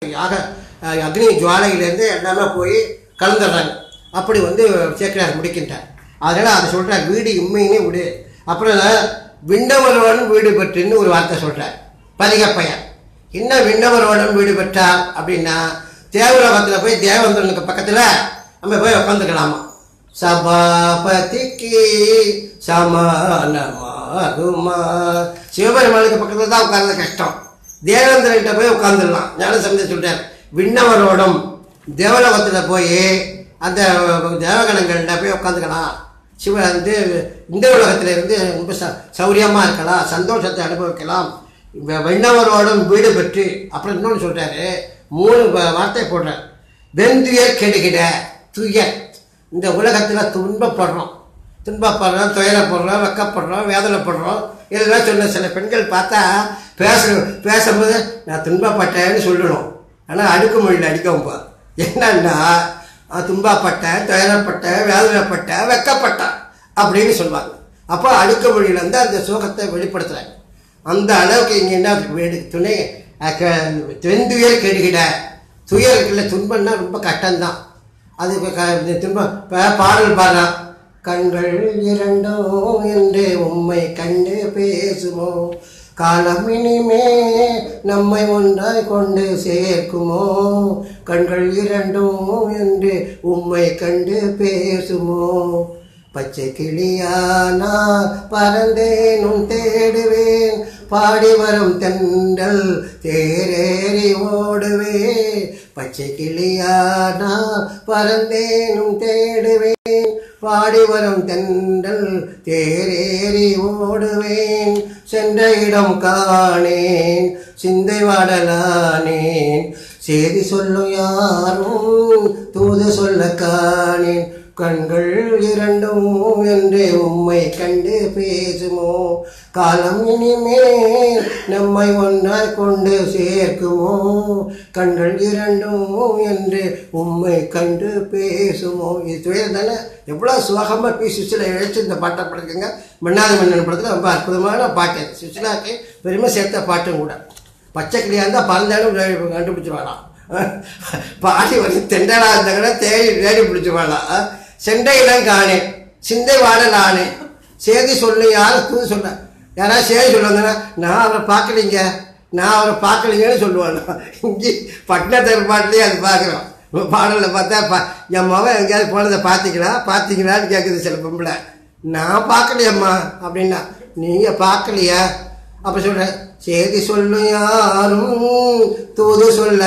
யாக அஹ், அக்னி ஜுவாலையிலேருந்து எல்லாமே போய் கலந்துடுறாங்க அப்படி வந்து சேக்கிரார் முடிக்கின்றார் அதனால் அதை சொல்கிறார் வீடு இம்மையுமே விடு அப்புறம் விண்ணவரோடு வீடு பெற்றுன்னு ஒரு வார்த்தை சொல்கிறார் பதிகப்பையன் என்ன விண்ணவரோடன் வீடு பெற்றார் அப்படின்னா தேவலோகத்தில் போய் தேவந்தனுக்கு பக்கத்தில் நம்ம போய் உட்காந்துக்கலாமா சபாபதிக்கு சமானமாகுமா சிவபெருமானுக்கு பக்கத்தில் தான் உட்கார்றது கஷ்டம் தேவேந்திரன்கிட்ட போய் உட்காந்துடலாம் ஞானசம்பந்த சொல்றார் விண்ணவரோடும் தேவலோகத்தில் போய் அந்த தேவகணங்கள்கிட்ட போய் உட்காந்துக்கலாம் சிவ வந்து இந்த உலகத்துல இருந்து ரொம்ப ச சௌரியமாக இருக்கலாம் சந்தோஷத்தை அனுபவிக்கலாம் வ- விண்ணவரோடும் வீடு பெற்று அப்புறம் இன்னொன்று சொல்றாரு மூணு வ- வார்த்தை போடுறார் வெந்துயர் கெடுகிட துயர் இந்த உலகத்தில் துன்பப்படுறோம் துன்பப்படுறோம் துயரப்படுறோம் வெக்கப்படுறோம் வேதனைப்படுறோம் இதெல்லாம் சொன்ன சில பெண்கள் பார்த்தா பேச பேசும்போது நான் துன்பப்பட்டேன்னு சொல்லணும் ஆனால் அடுக்குமொழியில் அடிக்கவும் போ என்னன்னா நான் துன்பப்பட்டேன் துயரப்பட்டேன் வேதனைப்பட்டேன் வெக்கப்பட்டேன் அப்படின்னு சொல்லுவாங்க அப்போ அடுக்குமொழியில் வந்து அந்த சோகத்தை வெளிப்படுத்துகிறாங்க அந்த அளவுக்கு இங்கே என்ன வேடு துணை அஹ், க- வெந்துயர் கெடுகிட துயர் இருக்குல்ல துன்பம்னா ரொம்ப கஷ்டம்தான் அது இப்ப க- இந்த துன்பம் இப்போ பாடல் பாடுறான் கண்கள் இரண்டோ என்று உம்மை கண்டு பேசுமோ காலம் இனிமே நம்மை ஒன்றாய் கொண்டு சேர்க்குமோ கண்கள் இரண்டும் என்று உம்மை கண்டு பேசுமோ பச்சை கிளியானா பறந்தேனும் தேடுவேன் பாடி வரும் தென்றல் தேரேறி ஓடுவே பச்சை கிளியானா பறந்தேனும் தேடுவேன் பாடி வரும் தென்றல் தேரேறி ஓடுவேன் சென்ற இடம் காணேன் சிந்தை வாடலானேன் செய்தி சொல்லும் யாரும் தூது சொல்ல காணேன் கண்கள் இரண்டும் என்று உம்மை கண்டு பேசுமோ காலம் இனிமேல் நம்மை ஒன்றாய் கொண்டு சேர்க்குமோ கண்கள் இரண்டும் என்று உம்மை கண்டு பேசுமோ இது துயர் தானே எவ்வளோ சுகமாக பி சுசிலா எழுத்து இந்த பாட்டை படுக்குங்க மன்னாதி மன்னன் படத்தில் ரொம்ப அற்புதமான பாட்டு அது சுசிலாக்கு பெருமை சேர்த்த பாட்டும் கூட பச்சை கிளியாக இருந்தால் பறந்தாலும் கண்டுபிடிச்சிருவாளாம் பாடி வந்து தெண்டலா இருந்தாங்கன்னா தேடி தேடி பிடிச்சிருவாளாம் செண்டையிடம் காணேன் சிந்தை வாடலானே சேதி சொல்லு யாரும் தூது சொல்ல யாராவது சேதி சொல்லுவாங்கன்னா நான் அவரை பார்க்கலீங்க நான் அவரை பார்க்கலீங்கன்னு சொல்லுவாங்க இங்கே பட்டினத்தர் பாட்டிலேயே அது பார்க்குறோம் பாடலில் பார்த்தா பா என் மகன் எங்கேயாவது போனதை பார்த்தீங்களா பார்த்தீங்களான்னு கேட்குது சில பொம்பளை நான் பார்க்கலையம்மா அப்படின்னா நீங்கள் பார்க்கலையா அப்ப சொல்ற செய்தி சொல்லும் யாரும் தூது சொல்ல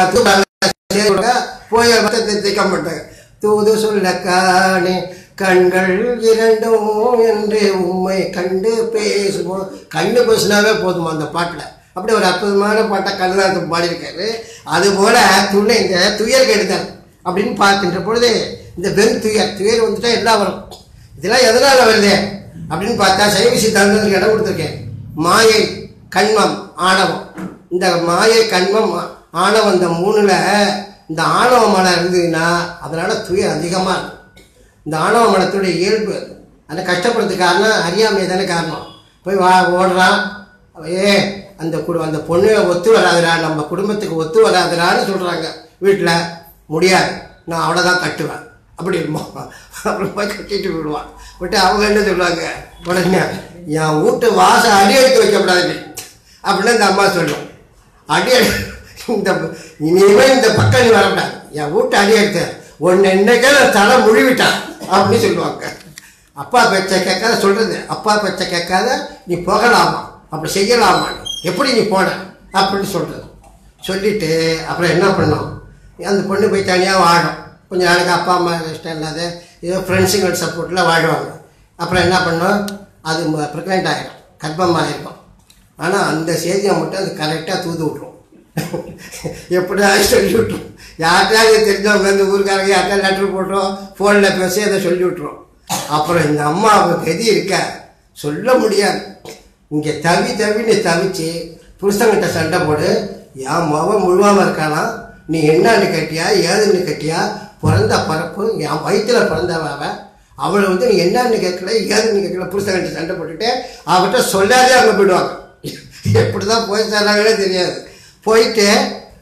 போய் திக்க மாட்டாங்க தூது சொல்ல காணே கண்கள் இரண்டும் என்று உம்மை கண்டு பேசுவோம் கண்டு பேசினாவே போதுமா அந்த பாட்டில் அப்படி ஒரு அற்புதமான பாட்டை கண்ணதாசன் பாடியிருக்காரு அதுபோல துணை இந்த துயர் கெடுதல் அப்படின்னு பார்க்கின்ற பொழுது இந்த வெண் துயர் துயர் வந்துட்டா எல்லாம் வரும் இதெல்லாம் எதனால வருது அப்படின்னு பார்த்தா சைவ சித்தாந்தத்துக்கு இடம் கொடுத்துருக்கேன் மாயை கண்மம் ஆணவம் இந்த மாயை கண்மம் ஆணவம் இந்த மூணுல இந்த ஆணவ மலை இருந்ததுன்னா அதனால துயர் அதிகமாக இருக்கும் இந்த ஆணவ மலத்துடைய இயல்பு அது. அந்த கஷ்டப்படுறதுக்கு காரணம் அறியாமை தானே காரணம் போய் வா ஓடுறான் ஏ அந்த குடு அந்த பொண்ணு ஒத்து வராதுடா நம்ம குடும்பத்துக்கு ஒத்து வராதுடான்னு சொல்கிறாங்க வீட்டில் முடியாது நான் அவளை தான் கட்டுவேன் அப்படி இருப்போம் அப்புறம் போய் கட்டிட்டு விடுவான் விட்டு அவங்க என்ன சொல்லுவாங்க உடனே என் வீட்டு வாசம் அடி எடுத்து வைக்கப்படாது அப்படின்னு இந்த அம்மா சொல்லும் அடி எடு- இந்த இனிமே இந்த பக்கம் நீ வரக்கூடாது என் வீட்டு அடி எடுத்த ஒன்று என்னைக்கே நான் தலை முழுவிட்டான் அப்படின்னு சொல்லுவாங்க அப்பா பேச்சை கேட்காத சொல்றது அப்பா பேச்சை கேட்காத நீ போகலாமா அப்படி செய்யலாமா எப்படி நீ போன அப்படின்னு சொல்றது சொல்லிட்டு அப்புறம் என்ன பண்ணோம் அந்த பொண்ணு போய் தனியாக வாழும் கொஞ்ச நாளைக்கு அப்பா அம்மா இஷ்டம் இல்லாத ஏதோ ஃப்ரெண்ட்ஸுங்களோட சப்போர்ட்டில் வாழுவாங்க அப்புறம் என்ன பண்ணோம் அது ப்ரெக்னென்ட் ஆகிடும் கர்ப்பமாக இருக்கும் ஆனால் அந்த செய்தியை மட்டும் அது கரெக்டாக தூது விட்ரும் எப்படியா சொல்லி விட்ரும் யார்கிட்டயாவது தெரிஞ்சவங்க இந்த ஊருக்காரங்க யார்கிட்ட லெட்டர் போட்டுரும் ஃபோனில் பேசி அதை சொல்லி விட்ரும் அப்புறம் இந்த அம்மாவுக்கு எது இருக்க சொல்ல முடியாது இங்கே தவி தவின்னு தவிச்சு புருஷங்கிட்ட சண்டை போடு என் மகன் முழுவாமல் இருக்கானா நீ என்னன்னு கேட்டியா ஏதுன்னு கேட்டியா பிறந்த பரப்பு என் வயிற்றுல பிறந்தவ அவ அவளை வந்து நீ என்னன்னு கேட்கல ஏதுன்னு கேட்கல புருஷங்கிட்ட சண்டை போட்டுட்டு அவர்கிட்ட சொல்லாதே அவங்க போயிடுவாங்க எப்படி தான் போய் சேர்றாங்களே தெரியாது போயிட்டு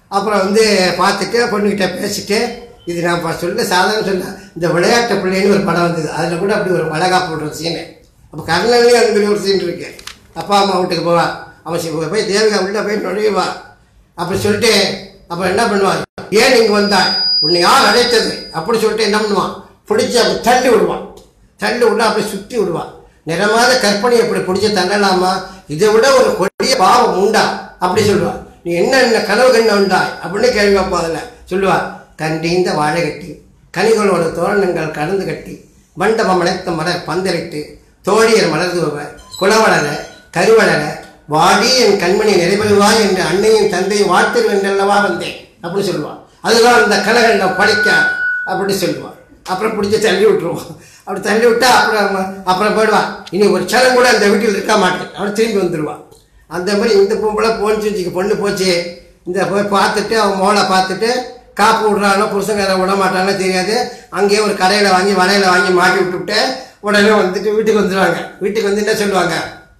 அப்புறம் வந்து பார்த்துட்டு பொண்ணுக்கிட்ட பேசிட்டு இது நான் இப்போ சொல்ல சாதாரண சொல்ல இந்த விளையாட்டு பிள்ளைன்னு ஒரு படம் வந்தது அதில் கூட அப்படி ஒரு வளகாப்பு விடுற சீனு அப்போ கர்ணன்லேயும் அந்த மாதிரி ஒரு சீன் இருக்கு அப்பா அம்மா வீட்டுக்கு போவா அவன் சி- போய் தேவிகா உள்ள போய் நுழைவா அப்படி சொல்லிட்டு அப்புறம் என்ன பண்ணுவான் ஏன் இங்கே வந்தாய் உன்னை யார் அழைத்தது அப்படி சொல்லிட்டு என்ன பண்ணுவான் பிடிச்சி அப்படி தள்ளி விடுவான் தள்ளி விட அப்படியே சுற்றி விடுவான் நிறமாத கற்பனை இப்படி பிடிச்சி தள்ளலாமா இதை விட ஒரு கொடிய பாவம் உண்டா அப்படி சொல்லுவான் நீ என்ன என்ன கனவு கண்ண உண்டாய் அப்படின்னு கேள்வி வைப்போம் அதில் சொல்லுவா கண்டீந்த வாழை கட்டி கனிகளோட தோரணங்கள் கடந்து கட்டி மண்டபம் அனைத்த மலர் பந்தலிட்டு தோழியர் மலர்ந்துவ குலவளர கருவளர வாடி என் கண்மணி நிறைவேறுவாய் என்று அன்னையின் தந்தையை வாழ்த்து வென்றல்லவா வந்தேன் அப்படின்னு சொல்லுவான் அதுதான் அந்த கலகண்டம் படிக்க அப்படி சொல்லுவான் அப்புறம் பிடிச்சி தள்ளி விட்டுருவான் அப்படி தள்ளி விட்டா அப்புறம் அவன் அப்புறம் போயிடுவான் இனி ஒரு சலம் கூட அந்த வீட்டில் இருக்க மாட்டேன் அவன் திரும்பி வந்துடுவான் அந்த மாதிரி இந்த பொம்பளை போன்னு வச்சுக்க பொண்ணு போச்சு இந்த போய் பார்த்துட்டு அவன் மோளை பார்த்துட்டு காப்பு விட்றானோ புருஷங்கார விட மாட்டானோ தெரியாது அங்கேயே ஒரு கடையில் வாங்கி வலையில் வாங்கி மாட்டி விட்டுவிட்டு உடனே வந்துட்டு வீட்டுக்கு வந்துடுவாங்க வீட்டுக்கு வந்து என்ன சொல்லுவாங்க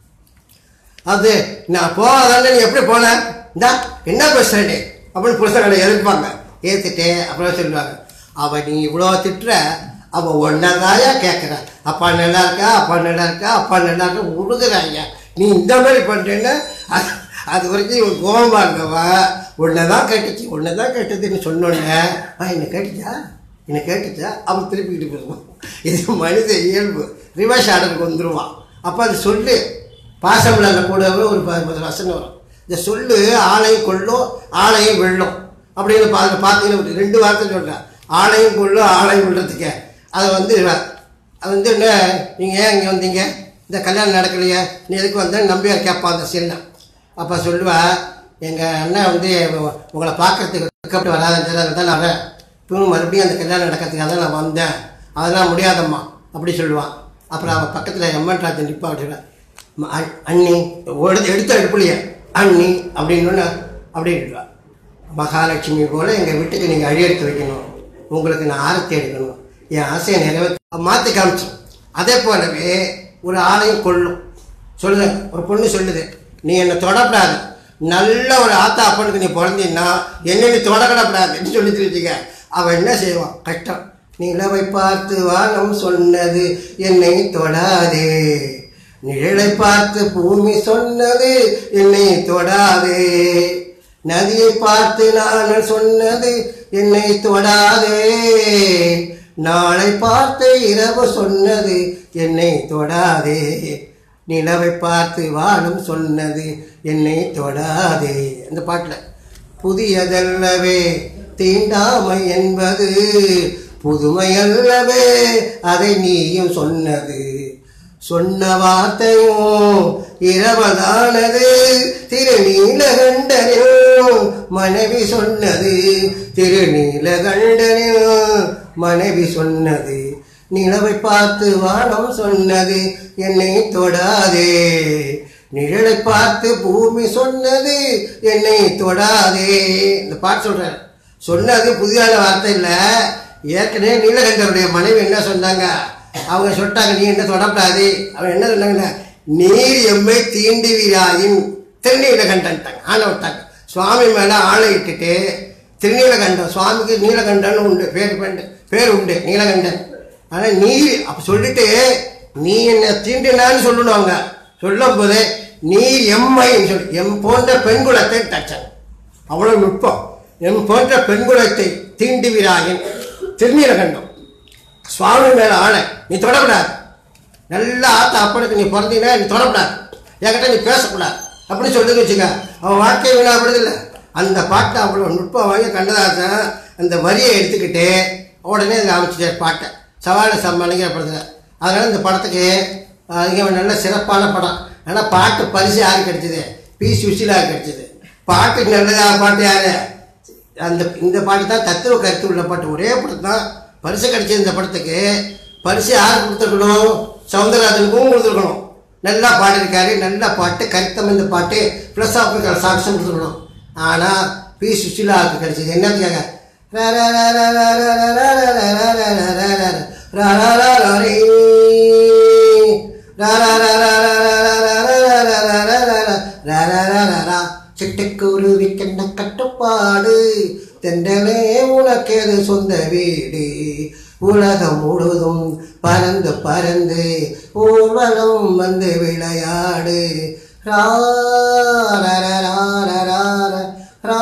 அது நான் போகாதானே நீ எப்படி போன இந்தா என்ன பேசுறே அப்படின்னு புருஷங்களை எதிர்ப்பாங்க ஏற்றுட்டு அப்புறம் சொல்லுவாங்க அவ நீ இவ்வளோ திட்டுற அவ ஒன்னதாயா கேட்குற அப்பா நல்லா இருக்கா அப்பா நல்லா இருக்கா அப்பா நல்லா இருக்கா உடுக்குறாங்க நீ இந்த மாதிரி பண்ணுறேன்னா அது அது வரைக்கும் இவன் கோபமாக இருந்தவா உன்னை தான் கேட்டுச்சு உன்னை தான் கேட்டதுன்னு சொன்னோன்னே ஆ என்ன கேட்டுச்சா என்ன கேட்டுச்சா அவன் திருப்பிக்கிட்டு போயிடுவான் இது மனித இயல்பு ரிவர்ஸ் ஆர்டருக்கு வந்துடுவான் அப்போ அது சொல்லு பாசமில்ல கூடவே ஒரு ப- பத்து வசனம் வரும் இந்த சொல்லு ஆளையும் கொள்ளும் ஆளையும் வெள்ளும் அப்படின்னு பா பார்த்தீங்கன்னா ஒரு ரெண்டு வார்த்தை சொல்கிறேன் ஆளையும் கொள்ளும் ஆளையும் கொள்றதுக்கு அதை வந்து அது வந்து என்ன நீங்கள் ஏன் இங்கே வந்தீங்க இந்த கல்யாணம் நடக்கலையே நீ எதுக்கு வந்த நம்பியார் கேட்பான் அந்த சின்ன அப்போ சொல்லுவா எங்கள் அண்ணன் வந்து உ- உங்களை பார்க்கறதுக்கு வெக்கப்பட்டு வராதுன்னு தான் நான் வரேன் இப்பவும் மறுபடியும் அந்த கல்யாணம் நடக்கிறதுக்காக தான் நான் வந்தேன் அதெல்லாம் முடியாதம்மா அப்படி சொல்லுவான் அப்புறம் அவன் பக்கத்தில் எம்என் ராஜன் நிற்பா அப்படின்னா ம- அண்- அண்ணி எடுத்து எடுத்த எடுப்புலையே அண்ணி அப்படின்னு அப்படின்ட்டுவா மகாலட்சுமி போல எங்கள் வீட்டுக்கு நீங்கள் அழியெடுத்து வைக்கணும் உங்களுக்கு நான் ஆரத்தி எடுக்கணும் என் ஆசையை நிறைவேற்ற மாற்றி காமிச்சோம் அதே போலவே ஒரு ஆளையும் கொள்ளும் சொல்லுது ஒரு பொண்ணு சொல்லுது நீ என்னை தொடப்படாது நல்ல ஒரு ஆத்தா அப்பனுக்கு நீ பிறந்தீன்னா என்ன நீ தொடக்கூடாதுன்னு சொல்லி தெரிஞ்சுக்க அவன் என்ன செய்வான் கஷ்டம் நிலவை பார்த்து வானம் சொன்னது என்னை தொடாதே நிழலை பார்த்து பூமி சொன்னது என்னை தொடாதே நதியை பார்த்து நான் சொன்னது என்னை தொடாதே நாளை பார்த்து இரவு சொன்னது என்னை தொடாதே நிலவை பார்த்து வானம் சொன்னது என்னை தொடாதே அந்த பாட்டில் புதியதல்லவே தீண்டாமை என்பது புதுமையல்லவே அதை நீயும் சொன்னது சொன்ன வார்த்தையும் இரவதானது திருநீலகண்டனில் மனைவி சொன்னது திருநீலகண்டனில் மனைவி சொன்னது நிலவை பார்த்து வானம் சொன்னது என்னை தொடாதே நிழலை பார்த்து பூமி சொன்னது என்னை தொடாதே இந்த பாட்டு சொல்றேன் சொன்னது புதியான வார்த்தை இல்லை ஏற்கனவே நீலகண்டருடைய மனைவி என்ன சொன்னாங்க அவங்க சொல்லிட்டாங்க நீ என்ன தொடப்படாது அவங்க என்ன சொன்னாங்க நீர் எம்மை தீண்டுவீராயின் திருநீலகண்டன்ட்டாங்க ஆளை விட்டாங்க சுவாமி மேலே ஆளை இட்டுட்டு திருநீலகண்டம் சுவாமிக்கு நீலகண்டன் உண்டு பேர் பேண்டு பேர் உண்டு நீலகண்டன் ஆனால் நீ அப்போ சொல்லிட்டு நீ என்ன தீண்டினான்னு சொல்லணும் அவங்க சொல்லும் போது நீ எம்மைன்னு சொல்லி எம் போன்ற பெண்குலத்தை தச்சாங்க அவ்வளோ நுட்பம் எம் போன்ற பெண்குலத்தை தீண்டுவிராயின் திருநீலகண்டம் சுவாமி மேல ஆளை நீ தொடக்கூடாது நல்ல ஆத்த அப்பனுக்கு நீ பிறந்தீங்கன்னா நீ தொடக்கூடாது என்கிட்ட நீ பேசக்கூடாது அப்படின்னு சொல்லுங்க வச்சுக்க அவன் வாழ்க்கை வீணாப்படுது இல்லை அந்த பாட்டை அவ்வளோ நுட்பம் வாங்கி கண்ணதாசன் அந்த வரியை எடுத்துக்கிட்டு உடனே அதில் அமைச்சிட்டார் பாட்டை சவால சமாளிக்கிற படத்தில் அதனால் இந்த படத்துக்கு அதிக நல்ல சிறப்பான படம் ஆனால் பாட்டு பரிசு யாரு கிடைச்சது பி சுஷிலா கிடைச்சது பாட்டு நல்லதா பாட்டு யாரு அந்த இந்த பாட்டு தான் தத்துவ கருத்து உள்ள பாட்டு ஒரே படம் தான் பரிசு கிடைச்ச இந்த படத்துக்கு பரிசு யார் கொடுத்துருக்கணும் சவுந்தரராஜனுக்கும் கொடுத்துருக்கணும் நல்லா பாடியிருக்காரு நல்ல பாட்டு கருத்தம் இந்த பாட்டு ப்ளஸ் ஆஃப் சாக்ஸும் கொடுத்துருக்கணும் ஆனால் பி சுஷிலாவுக்கு கிடைச்சது என்னத்துக்காக சிட்டுக்குருவி கண்ண கட்டும் பாட்டு பாடு தென்றலே உனக்கேது சொந்த வீடு உலகம் முழுதும் பறந்து பறந்து ஊர்வலம் வந்து விளையாடு ரா ரா ரா ரா ரா ரா ரா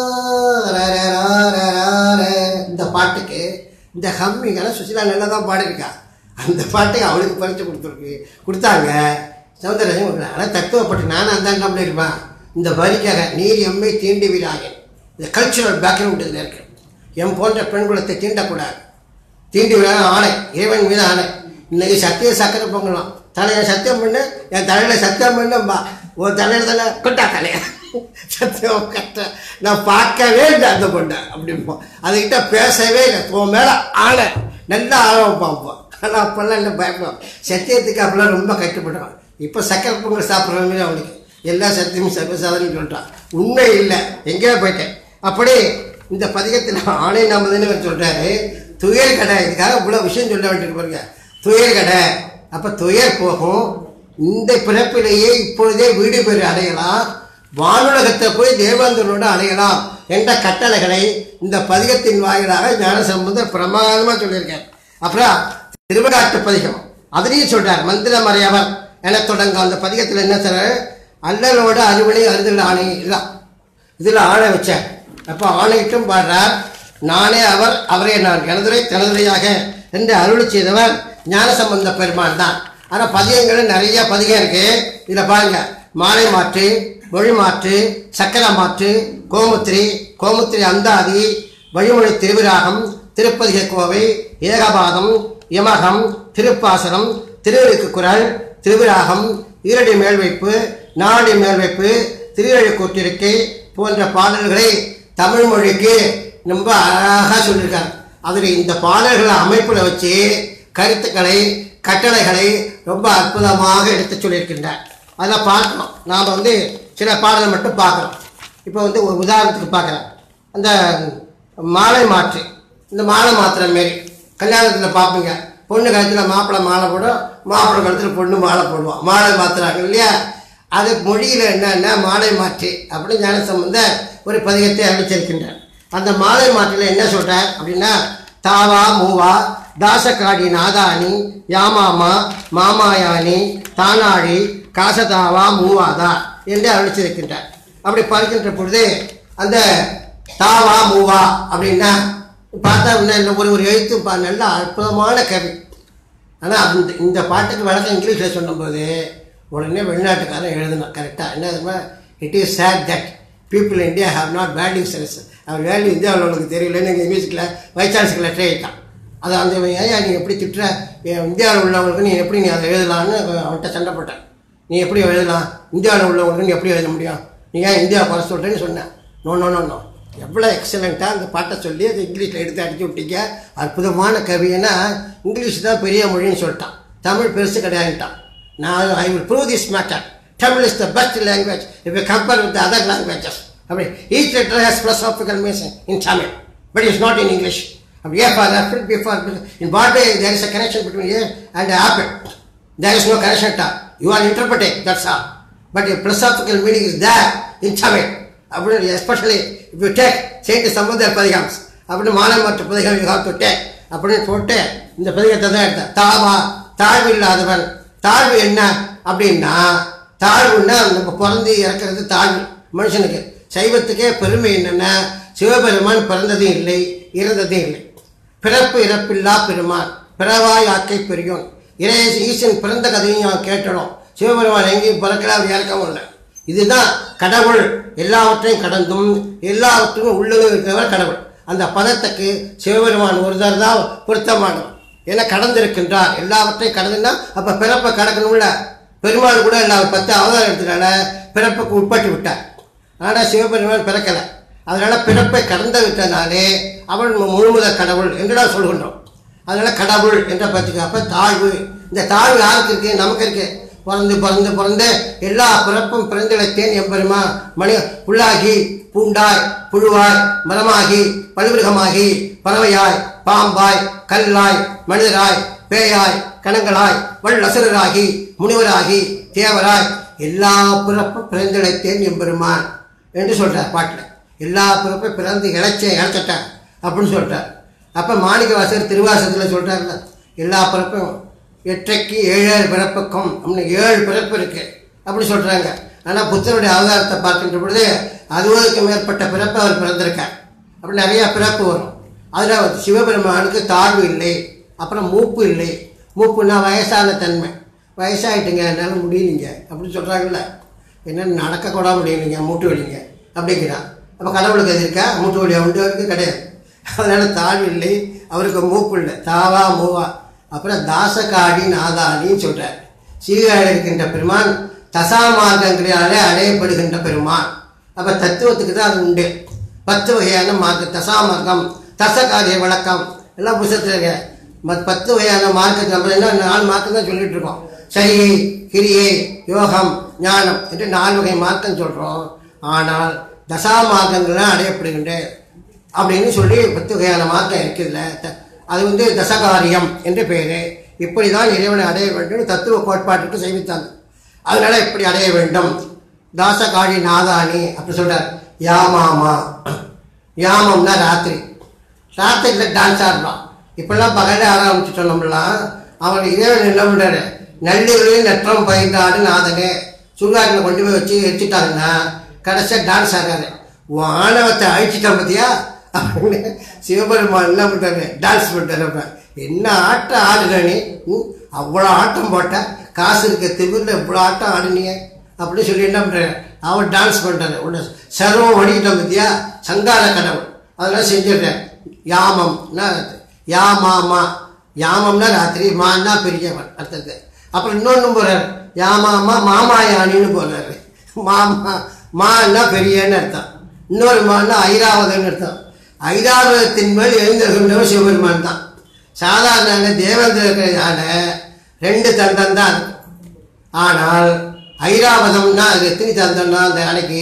ரா ரா ரா ரா ரா ரா. இந்த பாட்டுக்கு இந்த ஹம்மிங்கெல்லாம் சுசிலா நல்லா தான் பாடியிருக்கா அந்த பாட்டை அவளுக்கு பறித்து கொடுத்துருக்கு கொடுத்தாங்க சௌந்தரராஜன் கொடுக்குறாங்க ஆனால் தத்துவப்பட்டு நானும் அந்த அங்கம் இருப்பேன் இந்த வரிக்காக நீர் எம்மை தீண்டி விடாக இந்த கல்ச்சுரல் பேக்ரவுண்ட் இதில் இருக்கு எம் போன்ற பெண் குலத்தை தீண்டக்கூடாது தீண்டி விடாத ஆணை இறைவன் மீது ஆணை இன்னைக்கு சத்திய சக்கரை பொங்கலாம் தலையை சத்தியம் பண்ணு என் தலையில சத்தியம் பண்ணும்பா உன் தலையில தலை கொட்டா தலைய சத்தியம் கட்ட நான் பார்க்கவே இல்லை அந்த பொண்ணை அப்படிம்போம் அதுகிட்ட பேசவே இல்லை உன் மேல ஆணை நல்லா ஆழம் பார்ப்போம் ஆனால் அப்போல்லாம் இல்லை பயப்படுவோம் சத்தியத்துக்கு அப்பெல்லாம் ரொம்ப கட்டுப்படுவான் இப்போ சக்கரை பொங்கல் சாப்பிட்ற மாதிரி அவனுக்கு எல்லா சத்தியமும் சர்வசாதாரணம் சொல்கிறான் உண்மை இல்லை எங்கேயோ போயிட்டேன் அப்படி இந்த பதிகத்தில் ஆணை நமதுன்னு சொல்கிறாரு துயர் கடை இதுக்காக இவ்வளோ விஷயம் சொல்ல வேண்டியிருக்கு பாருங்க துயர் கடை அப்போ துயர் போகும் இந்த பிறப்பிலேயே இப்பொழுதே வீடு பேர் அடையலாம் வானுலகத்தை போய் தேவேந்திரனோடு அடையலாம் என்ற கட்டளைகளை இந்த பதிகத்தின் வாயிலாக ஞானசம்பந்தர் பிரமாதமாக சொல்லியிருக்கார் அப்புறம் திருவகாட்டு பதிகம் அதுலேயும் சொல்றார் மந்திரமறையவர் என தொடங்க அந்த பதிகத்தில் என்ன சொல்றாரு அல்லலோட அறுவடை அறுதல் ஆணை இதுதான் இதில் ஆணை வச்சார் அப்போ ஆணையிட்டும் பாடுறார் நானே அவர் அவரே நான் எனதுரை தனதுரையாக என்று அருளி செய்தவர் ஞானசம்பந்த பெருமான் தான் ஆனால் பதிகங்கள் நிறைய பதிகம் இருக்கு இதில் பாருங்க மாலை மாற்று மொழி மாற்று சக்கர மாற்று கோமுத்திரி கோமுத்திரி அந்தாதி வழிமொழி திருவிராகம் திருப்பதிக கோவை ஏகபாதம் யமகம் திருப்பாசனம் திருவழுக்கு குரல் திருவிராகம் ஈரடி மேல்வைப்பு நாடி மேல்வைப்பு திருவழுக்கூற்றிருக்கை போன்ற பாடல்களை தமிழ் மொழிக்கு ரொம்ப அழகாக சொல்லியிருக்காங்க அதில் இந்த பாடல்களை அமைப்பில் வச்சு கருத்துக்களை கட்டளைகளை ரொம்ப அற்புதமாக எடுத்து சொல்லியிருக்கின்றார் அதெல்லாம் பார்க்கணும் நாம் வந்து சில பாடலை மட்டும் பார்க்குறோம் இப்போ வந்து ஒரு உதாரணத்துக்கு பார்க்குறேன் அந்த மாலை மாற்று இந்த மாலை மாத்திர மாரி கல்யாணத்தில் பார்ப்பீங்க பொண்ணு கழுத்தில் மாப்பிள்ளை மாலை போடும் மாப்பிள்ளை கழுத்தில் பொண்ணு மாலை போடுவான் மாலை மாத்துறாங்க இல்லையா அது மொழியில் என்னன்னா மாலை மாற்று அப்படின்னு ஞானசம்பந்த ஒரு பதிகத்தை அளிச்சிருக்கின்றார் அந்த மாலை மாற்றில் என்ன சொல்றார் அப்படின்னா தாவா மூவா தாசகாடி நாதானி யாமாமா மாமாயானி தானாழி காசதாவா மூவாதா என்று அழிச்சிருக்கின்றார் அப்படி பார்க்கின்ற பொழுது அந்த தாவா மூவா அப்படின்னா பார்த்தா இன்னும் ஒரு ஒரு எழுத்து பா நல்ல அற்புதமான கவி ஆனால் அந்த இந்த பாட்டுக்கு வழக்கம் இங்கிலீஷில் சொல்லும்போது உடனே வெளிநாட்டுக்காரன் எழுதணும் கரெக்டாக என்ன தெரியுமா it is sad that people India have not value sense our value இந்தியாவில் உங்களுக்கு தெரியலன்னு எங்கள் மியூசிக்கில் வைஸ் சான்ஸ்க்கு லெட்டர் எழுதிட்டான் அதை அந்த ஏன் நீ எப்படி திட்டுற என் இந்தியாவில் உள்ளவங்களுக்கு நீ எப்படி நீ அதை எழுதலான்னு அவன்கிட்ட சண்டை போட்டேன் நீ எப்படி எழுதலாம் இந்தியாவில் உள்ளவங்களுக்கு நீ எப்படி எழுத முடியும் நீ ஏன் இந்தியா குறை சொல்கிறேன்னு சொன்னேன் நோ நோ நோ நோ எவ்வளோ எக்ஸலண்ட்டாக அந்த பாட்டை சொல்லி அதை இங்கிலீஷில் எடுத்து அடிச்சு விட்டீங்க அற்புதமான கவின்னா இங்கிலீஷ் தான் பெரிய மொழின்னு சொல்லிட்டான் தமிழ் பெருசு கிடையாதுட்டான் நான் I will prove this matter Tamil is the best language if you compare with other languages அப்படி each letter has philosophical meaning in Tamil but it's not in English அப்படி A for apple B for in what way there is a connection between A and apple there is no connection டா you are interpreting that's all but philosophical meaning is there in Tamil அப்படின்னு especially if you take saint Sambandar pathigams அப்படின்னு மாலை மாற்று பதிகம் you have to take அப்படின்னு போட்டு இந்த பதிகத்தை தான் எடுத்தேன் தாவா தாழ்வு இல்லாதவன் தாழ்வு என்ன அப்படின்னா தாழ்வுன்னா நம்ம பிறந்து இறக்கிறது தாழ்வு மனுஷனுக்கு சைவத்துக்கே பெருமை என்னன்னா சிவபெருமான் பிறந்ததும் இல்லை இறந்ததும் இல்லை பிறப்பு இறப்பில்லா பெருமான் பிறவாய் ஆக்கை பெரியோன் இறைய ஈசன் பிறந்த கதையும் நான் கேட்டணும் சிவபெருமான் எங்கேயும் பிறக்கல அவர் இறக்கவும் இல்லை இதுதான் கடவுள் எல்லாவற்றையும் கடந்தும் எல்லாவற்றையும் உள்ளதும் இருக்கிறவர் கடவுள் அந்த பதத்துக்கு சிவபெருமான் ஒருத்தர் தான் பொருத்தமானவர் ஏன்னா கடந்திருக்கின்றார் எல்லாவற்றையும் கடந்துன்னா அப்ப பிறப்பை கடக்கணும்ல பெருமாள் கூட எல்லா பத்து அவதாரம் எடுத்தனால பிறப்புக்கு உட்பட்டு விட்டார் ஆனால் சிவபெருமான் பிறக்கல அதனால பிறப்பை கடந்து விட்டனாலே அவள் முழுமுதல் கடவுள் என்றுதான் சொல்கின்றோம் அதனால கடவுள் என்ற பத்துக்கு அப்ப தாழ்வு இந்த தாழ்வு யாருக்கு இருக்கு நமக்கு இருக்கு பிறந்து பிறந்து பிறந்து எல்லா பிறப்பும் பிறந்திடத்தேன் எம்பெருமா மணி புல்லாகி பூண்டாய் புழுவாய் மரமாகி பல்விருகமாகி பறவையாய் பாம்பாய் கல்லாய் மனிதராய் பேயாய் கணங்களாய் வல்லசுரராகி முனிவராகி தேவராய் எல்லா பிறப்பும் பிறந்திடத்தேன் எம்பெருமான் என்று சொல்றார் பாட்டில் எல்லா பிறப்பும் பிறந்து இழைச்சேன் இழைச்சிட்டேன் அப்படின்னு சொல்லிட்டார் அப்போ மாணிக்க வாசகர் திருவாசகத்தில் சொல்கிறார்ல எல்லா பிறப்பும் எற்றைக்கு ஏழு ஏழு பிறப்புக்கும் அப்படின்னு ஏழு பிறப்பு இருக்கு அப்படி சொல்கிறாங்க ஆனால் புத்தருடைய அவதாரத்தை பார்க்கின்ற பொழுது அறுபதுக்கு மேற்பட்ட பிறப்பு அவர் பிறந்திருக்கார் அப்படி நிறையா பிறப்பு வரும் அதில் சிவபெருமானுக்கு தாழ்வு இல்லை அப்புறம் மூப்பு இல்லை மூப்புன்னா வயசான தன்மை வயசாயிட்டுங்க என்னால் முடியலைங்க அப்படின்னு சொல்கிறாங்கல்ல என்ன நடக்கக்கூட முடியலைங்க மூட்டு வலிங்க அப்படிங்கிறான் அப்போ கடவுளுக்கு எது இருக்கா மூட்டு வலி உண்டு அவருக்கு கிடையாது அதனால் தாழ்வு இல்லை அவருக்கு மூப்பு இல்லை தாவா மூவா அப்புறம் தாசகாடி நாதாடின்னு சொல்கிறார் சீகாயில் இருக்கின்ற பெருமான் தசா மார்க்கங்களாலே அடையப்படுகின்ற பெருமான் அப்போ தத்துவத்துக்கு தான் அது உண்டு பத்து வகையான மார்க்க தசா மார்க்கம் தசகாரிய விளக்கம் எல்லாம் புத்தகத்தில் இருக்கு மத் பத்து வகையான மார்க்கத்தில் நம்ம என்ன நாலு மார்க்கம் தான் சொல்லிட்டு இருக்கோம் சரியை கிரியை யோகம் ஞானம் என்று நாலு வகை மார்க்கம் சொல்கிறோம் ஆனால் தசா மார்க்கங்கள்லாம் அடையப்படுகின்ற அப்படின்னு சொல்லி பத்து வகையான மார்க்கம் இருக்குதுல்ல த- அது வந்து தசகாரியம் என்று பெயர் இப்படி தான் இறைவனை அடைய வேண்டும் தத்துவ கோட்பாட்டுக்கு செய்வித்தாங்க அதனால இப்படி அடைய வேண்டும் தாசகாழி நாதானி அப்படி சொல்றார் யாமாமா யாமம்னா ராத்திரி ராத்திரியில் டான்ஸ் ஆடுறான் இப்பெல்லாம் பகலே ஆட ஆரம்பிச்சுட்டோம் நம்மளாம் அவன் இறைவன் என்ன பண்ணுறாரு நள்ளிகளில் நெற்றம் பயின்றாடு நாதனே சுடுகாட்டில் கொண்டு போய் வச்சு வச்சுட்டாங்கன்னா கடைசியாக டான்ஸ் ஆடுறாரு உன் ஆணவத்தை அழிச்சிட்டான் பார்த்தியா அப்படின்னு சிவபெருமான் என்ன பண்ணுறாரு டான்ஸ் பண்ணுறாரு அப்ப என்ன ஆட்டம் ஆடுற நீ ம், அவ்வளோ ஆட்டம் போட்ட காசு இருக்க திமிரில் இவ்வளோ ஆட்டம் ஆடுனீங்க அப்படின்னு சொல்லி என்ன பண்ணுறாரு அவர் டான்ஸ் பண்ணுறாரு உன்னை சர்வம் வடிக்கிட்டான் பார்த்தியா சங்கார கடவுள் அதெல்லாம் செஞ்சிடுறேன் யாமம்னா யாமாமா யாமம்னா ராத்திரி மான்னா பெரியவன் அடுத்தது அப்புறம் இன்னொன்று போகிறார் யாமாமா மாமாயானின்னு போகிறாரு மாமா மான்னா பெரியன்னு அர்த்தம் இன்னொரு மான்னா ஐராவதன்னு அர்த்தம் ஐராவதத்தின் மேல் எழுந்திருக்கின்றவர் சிவபெருமான் தான் சாதாரண தேவேந்திரனால ரெண்டு தந்தம் தான் இருக்கு. ஆனால் ஐராவதம்னா அது எத்தனை தந்தம்னா அந்த யானைக்கு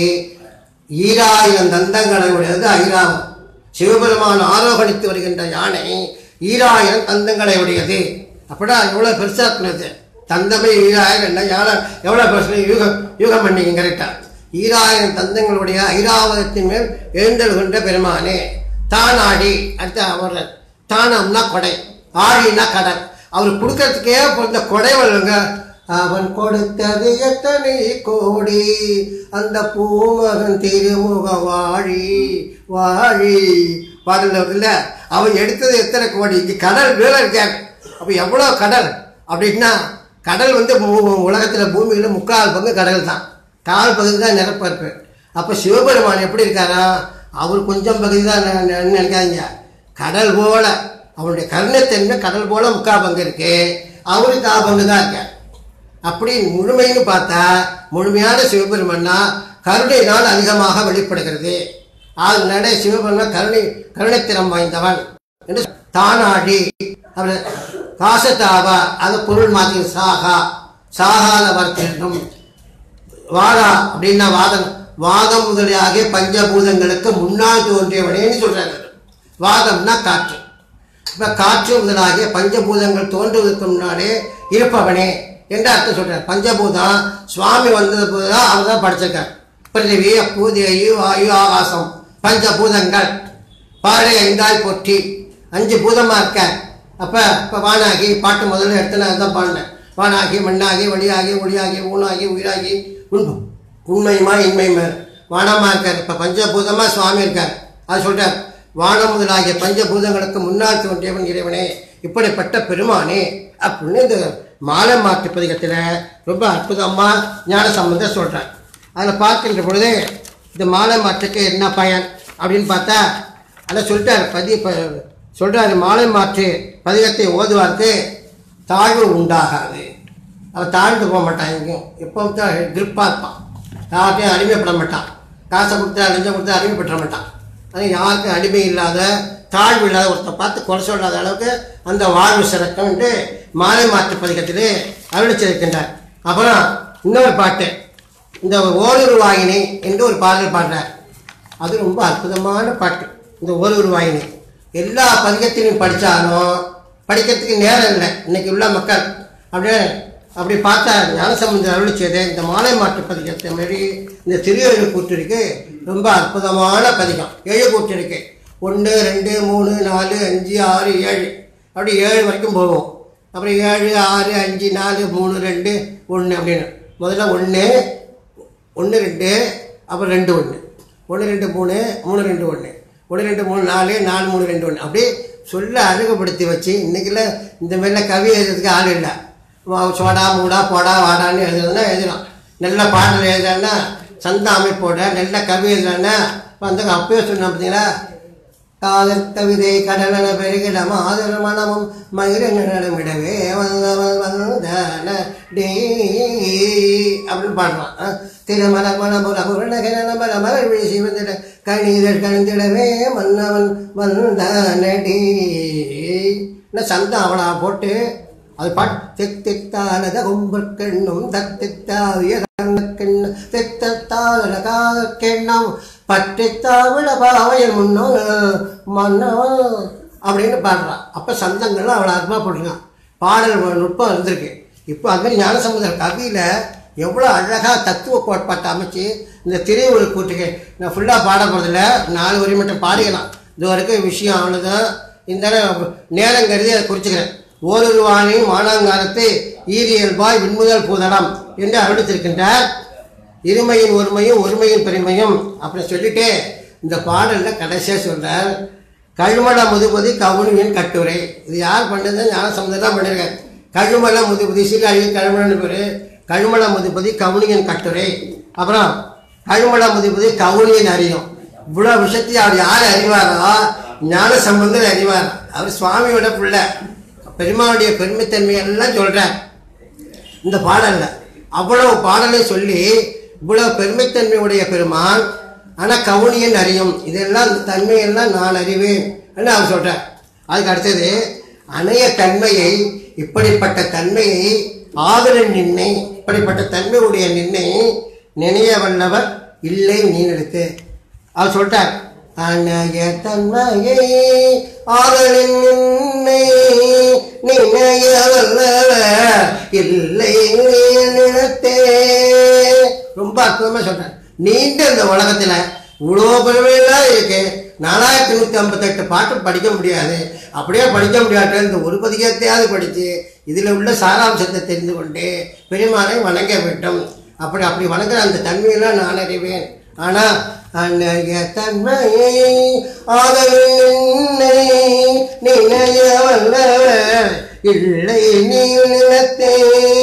ஈராயிரம் தந்தங்களை உடையது ஐராவதம் சிவபெருமான் ஆரோகணித்து வருகின்ற யானை ஈராயிரம் தந்தங்களை உடையது அப்படின்னா எவ்வளோ பெருசாக இருக்கிறது தந்தமே ஈராயிரம் என்ன யானை எவ்வளோ பெருசு யூகம் யூகம் பண்ணிங்க கரெக்டாக ஈராயிரம் தந்தங்களுடைய ஐராவதத்தின் மேல் எழுந்தெழுகின்ற பெருமானே தானாடி அடுத்து அவர் தானம்னா கொடை ஆழினா கடல் அவர் கொடுக்கறதுக்கே பிறந்த கொடை வருங்க அவன் கொடுத்தது எத்தனை கோடி அந்த பூமகன் திருமுக வாழி வாழி பாடல இருக்குல்ல அவன் எடுத்தது எத்தனை கோடி இங்க கடல் மேல இருக்காங்க அப்ப எவ்வளவு கடல் அப்படின்னா கடல் வந்து பூ- உலகத்துல பூமியில முக்கால் பங்கு கடல் தான் கால் பகுதி தான் நிரப்பரப்பு அப்ப சிவபெருமான் எப்படி இருக்காரா அவர் கொஞ்சம் பகுதி தான் நெ- நெ- நினைக்காதீங்க கடல் போல அவருடைய கருணைத்தன்மை கடல் போல முக்கா பங்கு இருக்கு அவரு கா பங்கு தான் இருக்கார் அப்படி முழுமைன்னு பார்த்தா முழுமையான சிவபெருமன்னா கருணையினால் அதிகமாக வெளிப்படுகிறது அதனால சிவபெருமன் கருணை கருணைத்திறம் வாய்ந்தவன் என்று தானாடி அவர் காசத்தாவா அது பொருள் மாற்றி சாகா சாகாத வர்த்தென்றும் வாடா அப்படின்னா வாதம் வாதம் முதலியாகிய பஞ்சபூதங்களுக்கு முன்னால் தோன்றியவனேன்னு சொல்றாங்க வாதம்னா காற்று இப்ப காற்று முதலாகிய பஞ்சபூதங்கள் தோன்றுவதற்கு முன்னாலே இருப்பவனே என்று அர்த்தம் சொல்றார் பஞ்சபூதம் சுவாமி வந்தது போதுதான் அவர் தான் படிச்சிருக்கார் பிருத்திவி அப்பு தேயு வாயு ஆகாசம் பஞ்சபூதங்கள் பாடை ஐந்தாய் பொற்றி அஞ்சு பூதமா இருக்க அப்ப இப்ப வானாகி பாட்டு முதல்ல எடுத்து நான் தான் பாடினேன் வானாகி மண்ணாகி வழியாகி ஒளியாகி ஊனாகி உயிராகி உண்மை உண்மையுமா இன்மையுமா வானமா இருக்கார் இப்ப பஞ்சபூதமா சுவாமி இருக்கார் அது சொல்றார் வானம் முதலாகிய பஞ்சபூதங்களுக்கு முன்னால் தோன்றியவன் இறைவனே இப்படிப்பட்ட பெருமானே அப்படின்னு இந்த மாலை மாற்று பதிகத்தில் ரொம்ப அற்புதமா ஞான சம்பந்தர் சொல்றார் அதில் பார்க்கின்ற பொழுது இந்த மாலை மாற்றுக்கு என்ன பயன் அப்படின்னு பார்த்தா அதை சொல்லிட்டார் பதி ப சொல்றாரு மாலை மாற்று பதிகத்தை ஓதுவார்க்கு தாழ்வு உண்டாகாது அவன் தாழ்ந்து போக மாட்டான் எங்கேயும் எப்பவும் தான் கிரிப்பாக இருப்பான் யார்கிட்டையும் அடிமைப்பட மாட்டான் காசை கொடுத்தா லஞ்சம் கொடுத்தா அடிமைப்பட மாட்டான் அது யாருக்கும் அடிமை இல்லாத தாழ்வு இல்லாத ஒருத்தன் பார்த்து குறை சொல்லாத அளவுக்கு அந்த வாழ்வு சிறக்கம் என்று மாலை மாற்று பதிகத்திலே அருளிச்சிருக்கின்றார் அப்புறம் இன்னொரு பாட்டு இந்த ஓரொரு வாயினை என்று ஒரு பாடல் பாடுறார் அது ரொம்ப அற்புதமான பாட்டு இந்த ஓரொரு வாயினை எல்லா பதிகத்திலையும் படித்தாலும் படிக்கிறதுக்கு நேரம் இல்லை இன்னைக்கு உள்ள மக்கள் அப்படியே அப்படி பார்த்தா ஞானசம்பந்தர் அருளி செய்த இந்த மாலை மாற்று பதிகத்தை மாரி இந்த திருவேழு கூற்றிருக்கு ரொம்ப அற்புதமான பதிகம் ஏழு கூற்றிருக்கு ஒன்று ரெண்டு மூணு நாலு அஞ்சு ஆறு ஏழு அப்படி ஏழு வரைக்கும் போகும் அப்புறம் ஏழு ஆறு அஞ்சு நாலு மூணு ரெண்டு ஒன்று அப்படின்னு முதல்ல ஒன்று ஒன்று ரெண்டு அப்புறம் ரெண்டு ஒன்று ஒன்று ரெண்டு மூணு மூணு ரெண்டு ஒன்று ஒன்று ரெண்டு மூணு நாலு நாலு மூணு ரெண்டு ஒன்று அப்படியே சொல்ல அழகுபடுத்தி வச்சு இன்றைக்கில் இந்த மாதிரிலாம் கவி எழுதுறதுக்கு ஆள் இல்லை வா- சோடா மூடா போடா வாடான்னு எழுதுறதுன்னா எழுதலாம் நல்ல பாடல் எழுதுறான்னா சந்த அமைப்போட நல்ல கவி எழுதுறான்னா வந்து அப்பயே சொன்னேன் பார்த்தீங்களா காதல் கவிதை கடலன பெருகிடமா ஆதர மனமும் மயிர நடமிடவே வந்தவன் வந்தன டே அப்படின்னு பாடுறான் அஹ், திருமல மனபுர புரணகர மர மலர் வீசி வந்திட கணிதர் கணிந்திடவே மன்னவன் வந்தனடி சந்தம் அவனா போட்டு அது பாட் திக் தித்தானத கும்பற்கெண்ணும் தத்தித்தாவிய கண்ணக்கெண்ணம் தித்தாதன காதற்கெண்ணம் பற்றித்தாவிட பாவையர் முன்னோ மன்னவன் அப்படின்னு பாடுறான் அப்போ சந்தங்கள்லாம் அவ்வளோ அருமையாக போட்டிருக்கான் பாடல் நுட்பம் இருந்திருக்கு இப்போ அது மாதிரி ஞானசமுதர் கவியில் எவ்வளோ அழகாக தத்துவ கோட்பாட்டை அமைச்சு இந்த திரையுள் கூட்டுக்கு நான் ஃபுல்லாக பாட போகிறதில்ல நாலு வரி மட்டும் பாடிக்கலாம் இது வரைக்கும் விஷயம் அவ்வளோதான் இந்த நேரம் கருதி அதை குறிச்சுக்கிறேன் ஓரொரு வாணியும் மானாங்காரத்தை ஈரியல்பாய் விண்முதல் பூதளம் என்று அருளித்திருக்கின்றார் இருமையின் ஒருமையும் ஒருமையின் பெருமையும் அப்படி சொல்லிட்டு இந்த பாடலில் கடைசியாக சொல்றார் கழுமல முதுபதி கவுனியின் கட்டுரை இது யார் பண்ணது ஞானசம்பந்தம் தான் பண்ணியிருக்காரு கழுமல முதுபதி சீர்காழி கழுமலன்னு பேர் கழுமல முதுபதி கவுனியின் கட்டுரை அப்புறம் கழுமல முதுபதி கவுனியின் அறியும் இவ்வளோ விஷயத்தையும் அவர் யார் அறிவாரோ ஞான சம்பந்தர் அறிவார் அவர் சுவாமியோட பிள்ளை பெருமாவுடைய பெருமைத்தன்மை எல்லாம் சொல்றார் இந்த பாடல்ல அவ்வளவு பாடலை சொல்லி இவ்வளவு பெருமைத்தன்மையுடைய பெருமான் ஆனா கவுனியன் அறியும் இதெல்லாம் இந்த தன்மையெல்லாம் நான் அறிவேன் என்று அவர் சொல்றார் அதுக்கு அடுத்தது அணைய தன்மையை இப்படிப்பட்ட தன்மையை ஆதரன் நின்னை இப்படிப்பட்ட தன்மையுடைய நின்னை நினைய வல்லவர் இல்லை நீ எடுத்து அவர் சொல்லிட்டார் அணைய தன்மையை ஆதலின் நின்னை நினைய வல்லவர் இல்லை நீ நினைத்தே ரொம்ப அற்புதமா சொல்றார் நீண்ட இந்த உலகத்துல இவ்வளோ பெருமையெல்லாம் இருக்கு நாலாயிரத்தி நூற்றி ஐம்பத்தெட்டு பாட்டு படிக்க முடியாது அப்படியே படிக்க முடியாட்ட இந்த ஒரு பதிகத்தையாவது படித்து இதில் உள்ள சாராம்சத்தை தெரிந்து கொண்டு பெருமானை வணங்க வேண்டும் அப்படி அப்படி வணங்குற அந்த தன்மையெல்லாம் நான் அறிவேன் ஆனால் அன்னைய தன்மையை ஆதலின்னை நினைய வல்லவர் இல்லை நீ நிலத்தே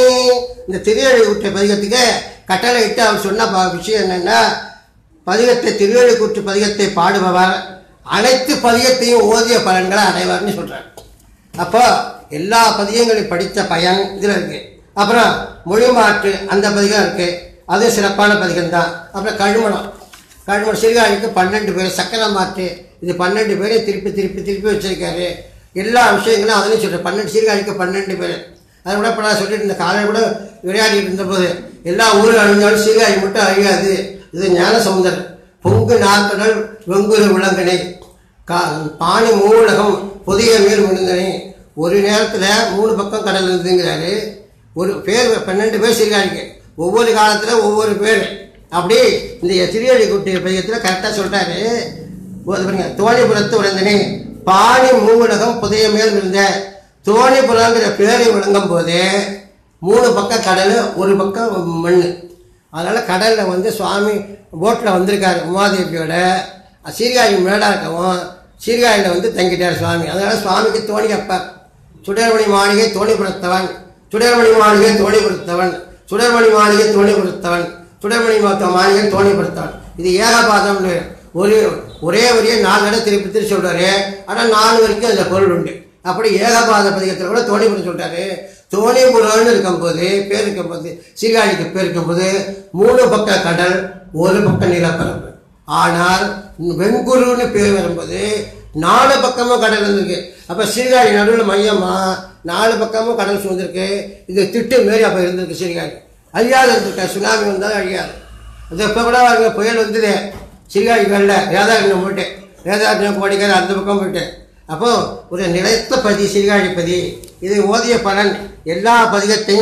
இந்த திருவள்ளி விட்ட பதிகத்துக்கு கட்டளை இட்டு அவர் சொன்ன ப- விஷயம் என்னன்னா பதிகத்தை திருவள்ளுக்கூற்று பதிகத்தை பாடுபவர் அனைத்து பதிகத்தையும் ஓதிய பலன்களை அடைவார்னு சொல்றார் அப்போ எல்லா பதிகங்களையும் படித்த பயன் இதில் இருக்கு அப்புறம் மொழி மாற்று அந்த பதிகம் இருக்கு அது சிறப்பான பதிகம் தான் அப்புறம் கழுமணம் கழுமணம் சிறுகாழிக்கு பன்னெண்டு பேர் சக்கரை மாற்று இது பன்னெண்டு பேரையும் திருப்பி திருப்பி திருப்பி வச்சிருக்காரு எல்லா விஷயங்களும் அதுலேயும் சொல்கிறேன் பன்னெண்டு சீர்காழிக்கு பன்னெண்டு பேர் அதை கூட இப்போ நான் சொல்லிட்டு இருந்த காலையில் கூட விளையாடிட்டு இருந்தபோது எல்லா ஊரும் அழிஞ்சாலும் சீர்காழி மட்டும் அழியாது இது ஞான சமுதர் பொங்கு நாற்கடல் வெங்குரு விலங்கனை கா பாணி மூலகம் புதிய மேல் விழுந்தனை ஒரு நேரத்தில் மூணு பக்கம் கடல் இருந்துங்கிறாரு ஒரு பேர் பன்னெண்டு பேர் சீர்காழிக்கு ஒவ்வொரு காலத்தில் ஒவ்வொரு பேர் அப்படி இந்த திருவள்ளி குட்டி பதிகத்தில் கரெக்டாக சொல்லிட்டாரு ஒரு பாருங்க, தோணிபுரத்து உடந்தனே பாணி மூவுலகம் புதைய மேல் இருந்த தோணிபுரங்கிற பேரை விளங்கும் போது மூணு பக்கம் கடல் ஒரு பக்கம் மண் அதனால கடல்ல வந்து சுவாமி போட்டில் வந்திருக்காரு உமாதேவியோட சீர்காழி மேடாக இருக்கவும் சீர்காழியில் வந்து தங்கிட்டார் சுவாமி அதனால சுவாமிக்கு தோணி அப்பர் சுடர்மணி மாளிகை தோணிபுரத்தவன் சுடர்மணி மாளிகை தோணிபுரத்தவன் சுடர்மணி மாளிகை தோணிபுரத்தவன் சுடர்மணி மாத்த மாளிகை தோணிபுரத்தவன் இது ஏகபாதம்னு ஒரு ஒரே வரியை நாலு இடம் திருப்பி திருப்பி சொல்றாரு ஆனால் நாலு வரைக்கும் அதில் பொருள் உண்டு அப்படி ஏகபாத பதிகத்தில் கூட தோணிபுரம் சொல்றாரு தோணிபுரம்னு இருக்கும்போது பேர் இருக்கும்போது சீர்காழிக்கு பேர் இருக்கும்போது மூணு பக்க கடல் ஒரு பக்கம் நிலப்பரப்பு ஆனால் வெண்குருன்னு பேர் வரும்போது நாலு பக்கமும் கடல் இருந்திருக்கு அப்போ சீர்காழி நடுவில் மையமா நாலு பக்கமும் கடல் சூழ்ந்திருக்கு இது திட்டு மாரி அப்போ இருந்திருக்கு சீர்காழி அழியாது இருந்திருக்க சுனாமி வந்தால் அழியாது அது இப்போ கூட பாருங்க புயல் வந்தது சீர்காழி கடல வேதாரண்யம் போயிட்டேன் வேதாரண்யம் கோடிக்கார அந்த பக்கம் போயிட்டேன் அப்போ ஒரு நிலைத்த பதி சீர்காழி பதி இதை ஓதிய பலன் எல்லா பதிகத்தையும்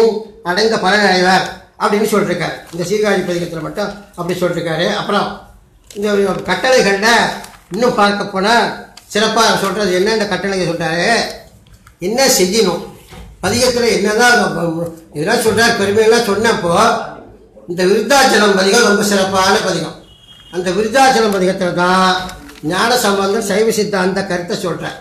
அடைந்த பலன் அடைவார் அப்படின்னு சொல்லியிருக்காரு இந்த சீர்காழி பதிகத்தில் மட்டும் அப்படி சொல்லியிருக்காரு அப்புறம் இந்த ஒரு கட்டளைகளில் இன்னும் பார்க்க போனால் சிறப்பாக சொல்கிறது என்னென்ன கட்டளைகள் சொல்கிறாரு என்ன செய்யணும் பதிகத்தில் என்னதான் இதெல்லாம் சொல்கிறார் பெருமையெல்லாம் சொன்னப்போ இந்த விருத்தாச்சலம் பதிகம் ரொம்ப சிறப்பான பதிகம் அந்த விருத்தாச்சலம் பதிகத்தில் தான் ஞான சம்பந்தம் சைவ சித்தாந்த கருத்தை சொல்கிறார்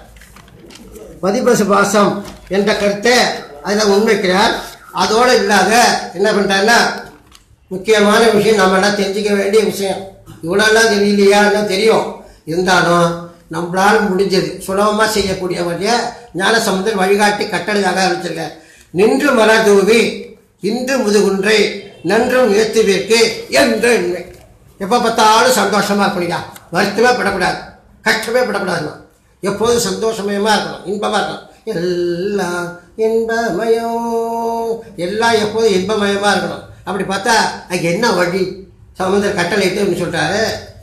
பதிபசு பாசம் என்ற கருத்தை அதில் முன்வைக்கிறார் அதோடு இல்லாத என்ன பண்ணுறாருன்னா முக்கியமான விஷயம் நம்ம எல்லாம் தெரிஞ்சுக்க வேண்டிய விஷயம் இவ்வளோலாம் தெரியலையா எல்லாம் தெரியும் இருந்தாலும் நம்மளால் முடிஞ்சது சுலபமாக செய்யக்கூடிய வழியை ஞான சம்பந்தர் வழிகாட்டி கட்டளையாக அறிவிச்சிருக்கார் நின்று மலர் தூவி இன்று முதுகுன்றை நன்றும் ஏத்துவிற்கு என்று எண்மை எப்போ பார்த்தாலும் சந்தோஷமாக இருக்கணும்யா வருத்தமே படக்கூடாது கஷ்டமே படக்கூடாதுமா எப்போதும் சந்தோஷமயமா இருக்கணும் இன்பமா இருக்கணும் எல்லாம் இன்பமயம் எல்லாம் எப்போதும் இன்பமயமா இருக்கணும் அப்படி பார்த்தா அங்கே என்ன வழி சமுந்தர கட்டளைட்டு அப்படின்னு சொல்லிட்டாரு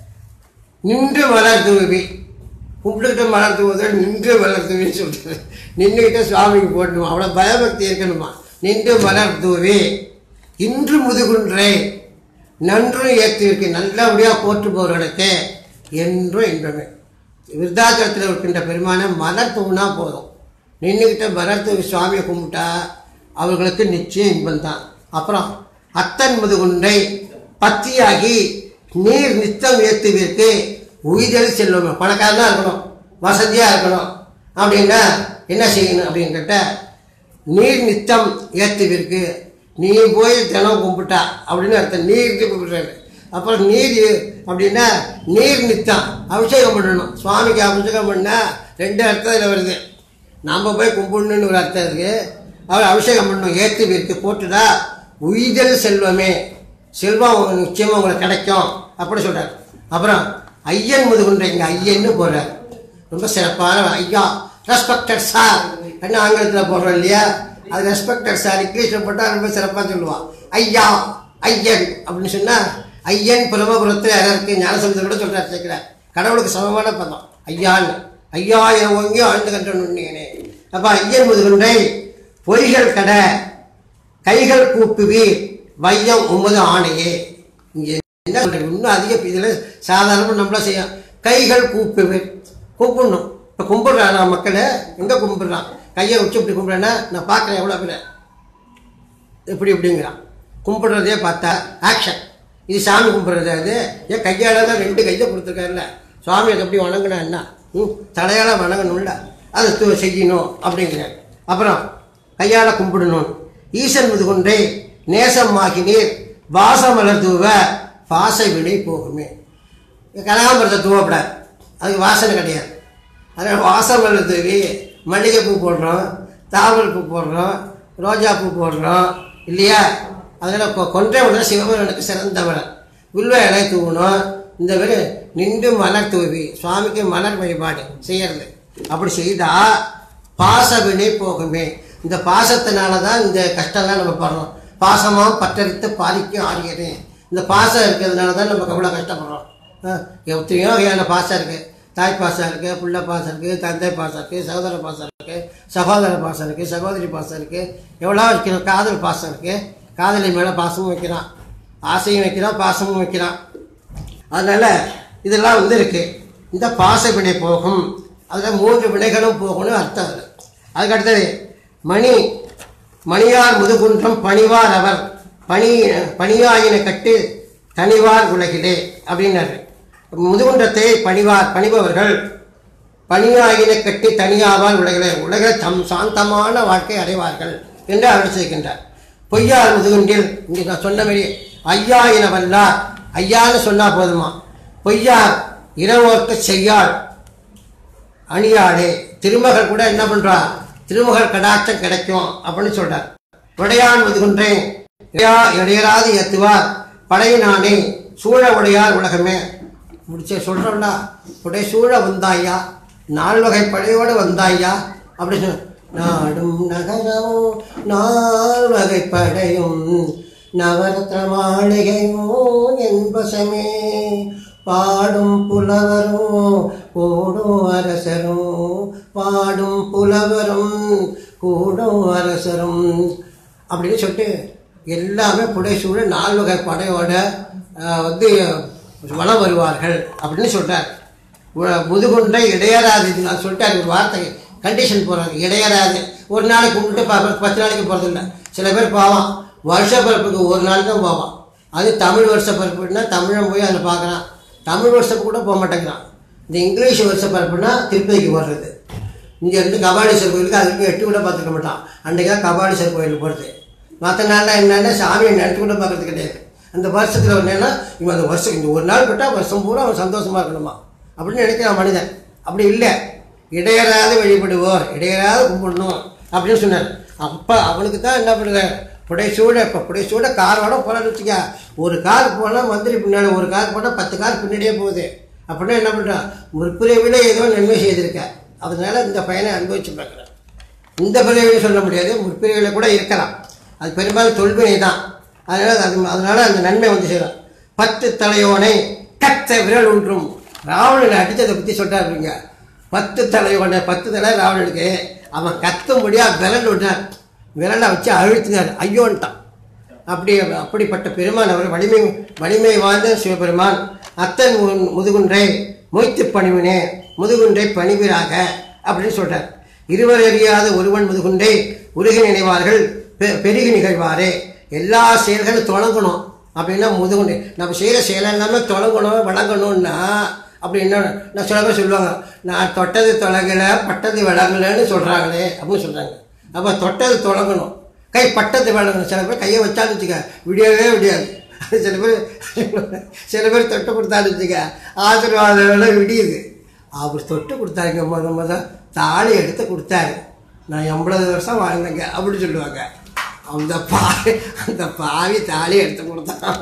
நின்று மலர் தூவி கும்பிட்டுக்கிட்டு மலர் தூவுதல் நின்று மலர் தூவின்னு சொல்லிட்டாரு நின்றுக்கிட்ட சுவாமிக்கு போடணுமா அவ்வளோ பயபக்தி இருக்கணுமா நின்று மலர் தூவி இன்று முதுகுன்றே நன்றும் ஏற்றிருக்கு நல்லபடியாக போற்று போகிறவர்களுக்கு என்றும் இன்பமே விருத்தாச்சலத்தில் இருக்கின்ற பெருமான மலர் தூவினா போதும் நின்றுக்கிட்ட மலர் தூவி சுவாமியை கும்பிட்டா அவர்களுக்கு நிச்சயம் இன்பம் தான் அப்புறம் அத்தன் முதுகுன்றை பத்தியாகி நீர் நித்தம் ஏத்துவிற்கு உயிரில் செல்வம் பணக்காரனா இருக்கணும் வசதியாக இருக்கணும் அப்படின்னா என்ன செய்யணும் அப்படின்னு கேட்ட நீர் நித்தம் ஏத்துவிற்கு நீ போய் தினம் கும்பிட்டா அப்படின்னு அர்த்தம் நீருக்கு கும்பிடுறாரு அப்புறம் நீர் அப்படின்னா நீர் நித்தம் அபிஷேகம் பண்ணணும் சுவாமிக்கு அபிஷேகம் பண்ணால் ரெண்டு அர்த்தத்தில் வருது நாம் போய் கும்பிடணும்னு ஒரு அர்த்தம் இருக்கு அவர் அபிஷேகம் பண்ணணும் ஏத்துவிற்கு போட்டுடா உயிதல் செல்வமே செல்வம் உங்களுக்கு நிச்சயமாக உங்களுக்கு கிடைக்கும் அப்படி சொல்கிறார் அப்புறம் ஐயன் முதுகுன்ற இங்கே ஐயன்னு போடுறார் ரொம்ப சிறப்பான ஐயா ரெஸ்பெக்டட் சார் என்ன ஆங்கிலத்தில் போடுறோம் இல்லையா அது ரெஸ்பெக்டட் சார் இங்கிலீஷில் போட்டால் ரொம்ப சிறப்பாக சொல்லுவான் ஐயா ஐயன் அப்படின்னு சொன்னால் ஐயன் பிரமபுரத்தில் இருக்கு ஞானசமுத்திரம் கூட சொல்கிறார் சேர்க்கிறார் கடவுளுக்கு சமமான பதம் ஐயான்னு ஐயா என் ஒங்கியும் ஆழ்ந்து கண்டனே அப்போ ஐயன் முதுகுன்றை பொய்கள் கடை கைகள் கூப்புவீர் வையம் உமது ஆணையே இங்கே என்ன சொல்றது இன்னும் அதிக இதில் சாதாரணமாக நம்மள செய்யும் கைகள் கூப்புவீர் கூப்பிடணும் இப்போ கும்பிடுறான் நான் மக்களை எங்கே கும்பிடுறான் கையை வச்சு இப்படி கும்பிட்றேன்னா நான் பார்க்குறேன் எவ்வளோ பேர் இப்படி இப்படிங்கிறான் கும்பிடுறதே பார்த்தா ஆக்ஷன் இது சாமி கும்பிடுறது அது ஏன் கையால் தான் ரெண்டு கையை கொடுத்துருக்காருல்ல சுவாமி அதை எப்படி வணங்கினா என்ன ம் தலையால் வணங்கணும்ல அதை து- செய்யணும் அப்படிங்கிறார் அப்புறம் கையால் கும்பிடணும் ஈசன் முதுகுன்றே நேசமாகினீர் வாசமலர் தூவ பாசை வினை போகுமே கனகாம்பரத்தை தூவப்படாது அதுக்கு வாசனை கிடையாது அதனால் வாசமலர் தூவி மல்லிகைப்பூ போடுறோம் தாவல் பூ போடுறோம் ரோஜா பூ போடுறோம் இல்லையா அதனால் கொ- கொன்றை சிவபெருமனுக்கு சிறந்தவன் வில்வ இலை தூவணும் இந்த மாதிரி நின்று மலர் தூவி சுவாமிக்கு மலர் வழிபாடு செய்யறது அப்படி செய்தா பாச வினை போகுமே இந்த பாசத்தினால தான் இந்த கஷ்டம்லாம் நம்ம படுறோம் பாசமாக பற்றரித்து பாதிக்கும் ஆரியது இந்த பாசம் இருக்கிறதுனால தான் நம்ம எவ்வளோ கஷ்டப்படுறோம் ஆ, எத்தனையோ வகையான பாசம் இருக்குது தாய் பாசம் இருக்குது புள்ள பாசம் இருக்குது தந்தை பாசம் இருக்குது சகோதர பாசம் இருக்குது சகோதர பாசம் இருக்குது சகோதரி பாசம் இருக்குது எவ்வளோ வைக்கணும் காதல் பாசம் இருக்குது காதலி மேலே பாசமும் வைக்கிறான் ஆசையும் வைக்கிறான் பாசமும் வைக்கிறான் அதனால் இதெல்லாம் வந்து இருக்கு இந்த பாச வினை போகும் அதில் மூன்று வினைகளும் போகும்னு அர்த்தம் அது அதுக்கு அடுத்தது மணி மணியார் முதுகுன்றம் பணிவார் அவர் பணி பணியாயின கட்டு தனிவார் உலகிலே அப்படின்னாரு முதுகுன்றத்தை பணிவார் பணிபவர்கள் பணியாயின கட்டி தனியாவார் உலகிலே உலக தம் சாந்தமான வாழ்க்கை அடைவார்கள் என்று அருள் செய்கின்றார் பொய்யார் முதுகுன்றில் இங்கே நான் சொன்ன மாதிரி ஐயா என வல்லார் ஐயான்னு சொன்னா போதுமா பொய்யார் இரவோர்க்கு செய்யாள் அணியாளே திருமகள் கூட என்ன பண்றா திருமகள் கடாட்சம் கிடைக்கும் அப்படின்னு சொல்றார் உடையான் முதுகுன்றேன் இடையராது ஏத்துவார் படையினானே சூழ உடையார் உலகமே முடிச்ச சொல்றோம்ல உடைய சூழ வந்தாயா நால் வகை படையோடு வந்தாயா அப்படின்னு சொன்ன- நாடும் நகரமும் நால் வகை படையும் நவரத்ன மாளிகையும் என்பசமே பாடும் புலவரும் கூடும் அரசரும் பாடும் புலவரும் கூடும் அரசரும் அப்படின்னு சொல்லிட்டு எல்லாமே புடைசூழ நாலு வகை படையோட ஆஹ், வந்து வளம் வருவார்கள் அப்படின்னு சொல்றார் உ- முதுகுண்டை இடையராது இது நான் சொல்லிட்டாரு ஒரு வார்த்தை கண்டிஷன் போடுறாங்க இடையராது ஒரு நாளைக்கு கும்பிட்டு ப- பத்து நாளைக்கு போகிறதில்ல சில பேர் போவான் வருஷ பிறப்புக்கு ஒரு நாள் தான் போவான் அது தமிழ் வருஷ பிறப்புன்னா தமிழன் போய் அதில் பார்க்குறான் தமிழ் வருஷத்துக்கு கூட போக மாட்டேங்கிறான் இந்த இங்கிலீஷ் வருஷ பிறப்புனா திருப்பதிக்கு போடுறது இங்கே இருந்து கபாலீஸ்வரர் கோயிலுக்கு அதுக்கு எட்டு கூட பார்த்துக்க மாட்டான் அன்றைக்கி தான் கபாலீஸ்வரர் கோயிலுக்கு போகிறது மற்ற நாளில் என்னென்னா சாமியை நினச்சி கூட பார்க்கறது கிடையாது அந்த வருஷத்தில் என்னென்னா இவன் அந்த வருஷம் இந்த ஒரு நாள் விட்டால் வருஷம் பூரா அவன் சந்தோஷமாக இருக்கணுமா அப்படின்னு நினைக்கிறான் மனிதன் அப்படி இல்லை இடையராது வழிபடுவோர் இடையராது கும்பிடணும் அப்படின்னு சொன்னார் அப்போ அவனுக்கு தான் என்ன பண்ணுறார் புடைசூட இப்போ புடைசூட காரோட போகலான்னு வச்சுக்க ஒரு கார் போனால் மந்திரி பின்னாடி ஒரு கார் போனால் பத்து கார் பின்னாடியே போகுது அப்படின்னா என்ன பண்ணுறான் முற்பிறவில ஏதோ நன்மை செய்திருக்க அதனால இந்த பையனை அனுபவிச்சு பார்க்குறேன் இந்த பிறவியில் சொல்ல முடியாது முற்பிறவியில் கூட இருக்கலாம் அது பெரும்பாலும் தொல்வினை தான் அதனால் அது அதனால் அந்த நன்மை வந்து சேரும் பத்து தலையோனை கத்த விரல் ஒன்றும் ராவணனை அடித்ததை பற்றி சொல்கிறாருங்க பத்து தலையோனை பத்து தலை ராவணனுக்கு அவன் கத்த முடியா விரல் விட்டார் விரலை வச்சு அழுத்தினார் ஐயோன்ட்டான் அப்படி அப்படிப்பட்ட பெருமான் அவர் வலிமை வலிமை வாழ்ந்த சிவபெருமான் அத்தன் மு- முதுகுன்றை மொய்த்து பணிவினே முதுகுன்றை பணிவீராக அப்படின்னு சொல்றார் இருவர் அறியாத ஒருவன் முதுகுன்றை உருகி நினைவார்கள் பெ- பெருகி நிகழ்வாரே எல்லா செயல்களும் தொடங்கணும் அப்படின்னா முதுகுண்டை நம்ம செய்கிற செயல் எல்லாமே தொடங்கணும் வழங்கணும்னா அப்படி என்ன நான் சில பேர் சொல்லுவாங்க நான் தொட்டது தொலைங்கலை பட்டது விளங்கலைன்னு சொல்கிறாங்களே அப்படின்னு சொல்கிறாங்க அப்போ தொட்டது தொடங்கணும் கை பட்டது விளங்கணும் சில பேர் கையை வச்சாலும் வச்சுக்க விடியவே விடியாது சில பேர் சில பேர் தொட்டு கொடுத்தாலும் வச்சுக்க ஆசீர்வாதம் விடியுது அவர் தொட்டு கொடுத்தாருங்க முத முத தாலி எடுத்து கொடுத்தாரு நான் எண்பது வருஷம் வாழ்ந்தேங்க அப்படின்னு சொல்லுவாங்க அந்த பாவி அந்த பாவி தாலி எடுத்து கொடுத்தான்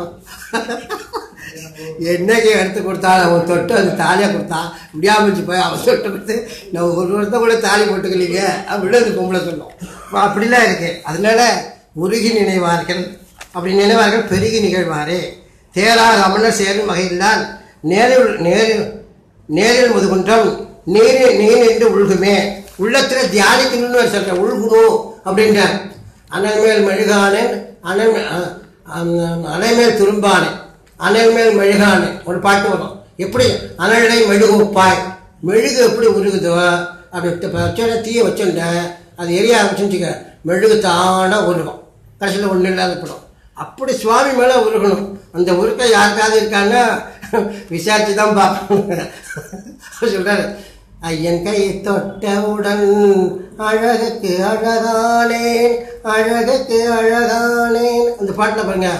என்னைக்கு எடுத்து கொடுத்தாலும் அவன் தொட்டு அந்த தாலியை கொடுத்தான் முடியாமல் போய் அவன் தொட்டு கொடுத்து நான் ஒரு வருஷம் கூட தாலி போட்டுக்கலீங்க அப்படின்னு அந்த பொம்பளை சொல்லும் அப்ப அப்படிலாம் இருக்கு அதனால உருகி நினைவார்கள் அப்படி நினைவார்கள் பெருகி நிகழ்வாரே தேராக அமர்ந்த சேரும் வகையில்தான் நேரில் நேரில் நேரில் முதுகுன்றம் நீரில் நீர் என்று உள்குமே உள்ளத்தில் தியானிக்கணும்னு ஒரு சொல்றேன் உள்கணும் அப்படின்றார் அனல் மேல் மெழுகானேன் அனல் மே- அ- அ- அனல் மேல் துரும்பானேன் அனல் மேல் மெழுகானே ஒரு பாட்டு வரும் எப்படி அனலை மெழுகுப்பாய் மெழுகு எப்படி உருகுதோ அப்படி த- வச்சோட தீயை வச்சோன்னே அது எரிய ஆரம்பிச்சுன்னு வச்சுக்க மெழுகு தானாக உருகும் கடைசியில் ஒன்றும் இல்லாத படம் அப்படி சுவாமி மேலே உருகணும் அந்த உருக்கை யாருக்காவது இருக்கான்னா விசாரிச்சு தான் பார்க்கணும் சொல்றாரு ஐயன் கை தொட்டவுடன் அழகுக்கு அழகானேன் அழகுக்கு அழகானேன் அந்த பாட்டில் பாருங்க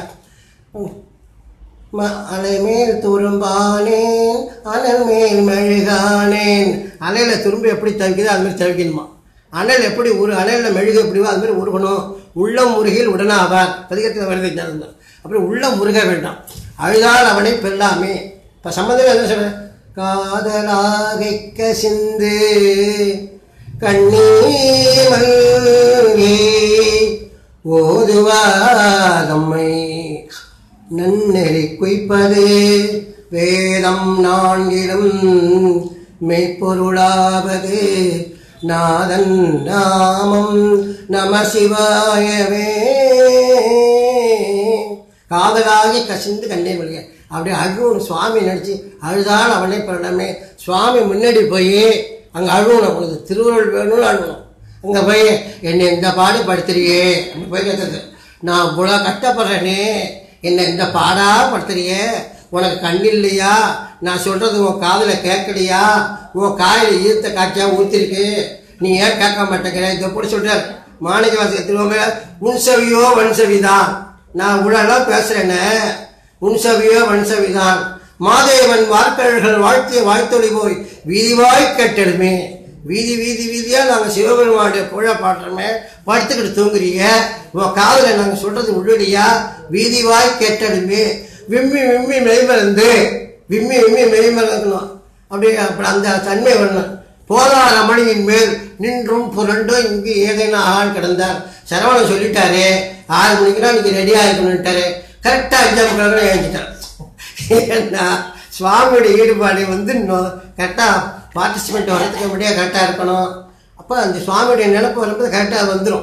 ம- அலை மேல் துரும்பானேன் அனல் மேல் மெழுகானேன் அலையில துரும்பு எப்படி தவிக்குதோ அது மாதிரி தவிக்கணுமா அனல் எப்படி உரு அனலில் மெழுகு எப்படிவோ அது மாதிரி உருகணும் உள்ளம் முருகில் உடனாவார் பதிகத்தில் வருது ஞானம் அப்படி உள்ளம் முருக வேண்டாம் அழுதால் அவனை பெறலாமே இப்போ சம்பந்தம் என்ன சொல்றேன் காதலாகைக்க சிந்து கண்ணீர் மல்கி ஓதுவாதம்மை நன்னெறி குய்ப்பது வேதம் நான்கிலும் மெய்ப்பொருளாவது நாதன் நாமம் நம சிவாயவே காதலாகி கசிந்து கண்ணே மொழிக அப்படி அழுவணும் சுவாமி நினச்சி அழுதால் அவனே பரடமே சுவாமி முன்னாடி போய் அங்கே அழுவணும் உனக்கு திருவருள் வேணும்னு அழுவணும் அங்கே போய் என்னை இந்த பாடு படுத்துறியே அப்படி போய் கேட்குறது நான் இவ்வளோ கஷ்டப்படுறேனே என்னை இந்த பாடா படுத்துறியே உனக்கு கண் இல்லையா நான் சொல்கிறது உன் காதில் கேட்கலையா உன் காயில் ஈர்த்த காய்ச்சா ஊற்றிருக்கு நீ ஏன் கேட்க மாட்டேங்கிற இதை எப்படி சொல்கிறார் மாணிக்க வாசக திருவங்க உன் செவியோ வன் செவிதான் நான் இவ்வளோலாம் பேசுகிறேனே உன் செவியோ வன் செவிதான் மாதேவன் வார்க்கழல்கள் வாழ்த்திய வாழ்த்தொழி போய் வீதிவாய் கேட்டெடுமே வீதி வீதி வீதியாக நாங்கள் சிவபெருமானுடைய புழ பாடுறோமே படுத்துக்கிட்டு தூங்குறீங்க உன் காதில் நாங்கள் சொல்கிறது உள்ளடியா வீதி வாய் கேட்டெடுமே விம்மி விம்மி மெய்மறந்து விம்மி விம்மி மெய்மறக்கணும் அப்படி அப்படி அந்த தன்மை வரணும் போதார மணியின் மேல் நின்றும் புரண்டும் இங்கு ஏதேனும் ஆள் கிடந்தார் சரவணன் சொல்லிட்டாரு ஆறு மணிக்குனா இன்னைக்கு ரெடியாக இருக்கணும்ட்டாரு கரெக்டாக அஞ்சு முக்கால் ஏஞ்சிட்டார் ஏன்னா சுவாமியோட ஈடுபாடு வந்து கரெக்டாக பார்ட்டிசிபெண்ட் வரதுக்கு முன்னாடியே கரெக்டாக இருக்கணும் அப்போ அந்த சுவாமியுடைய நினப்பு வரும்போது கரெக்டாக வந்துடும்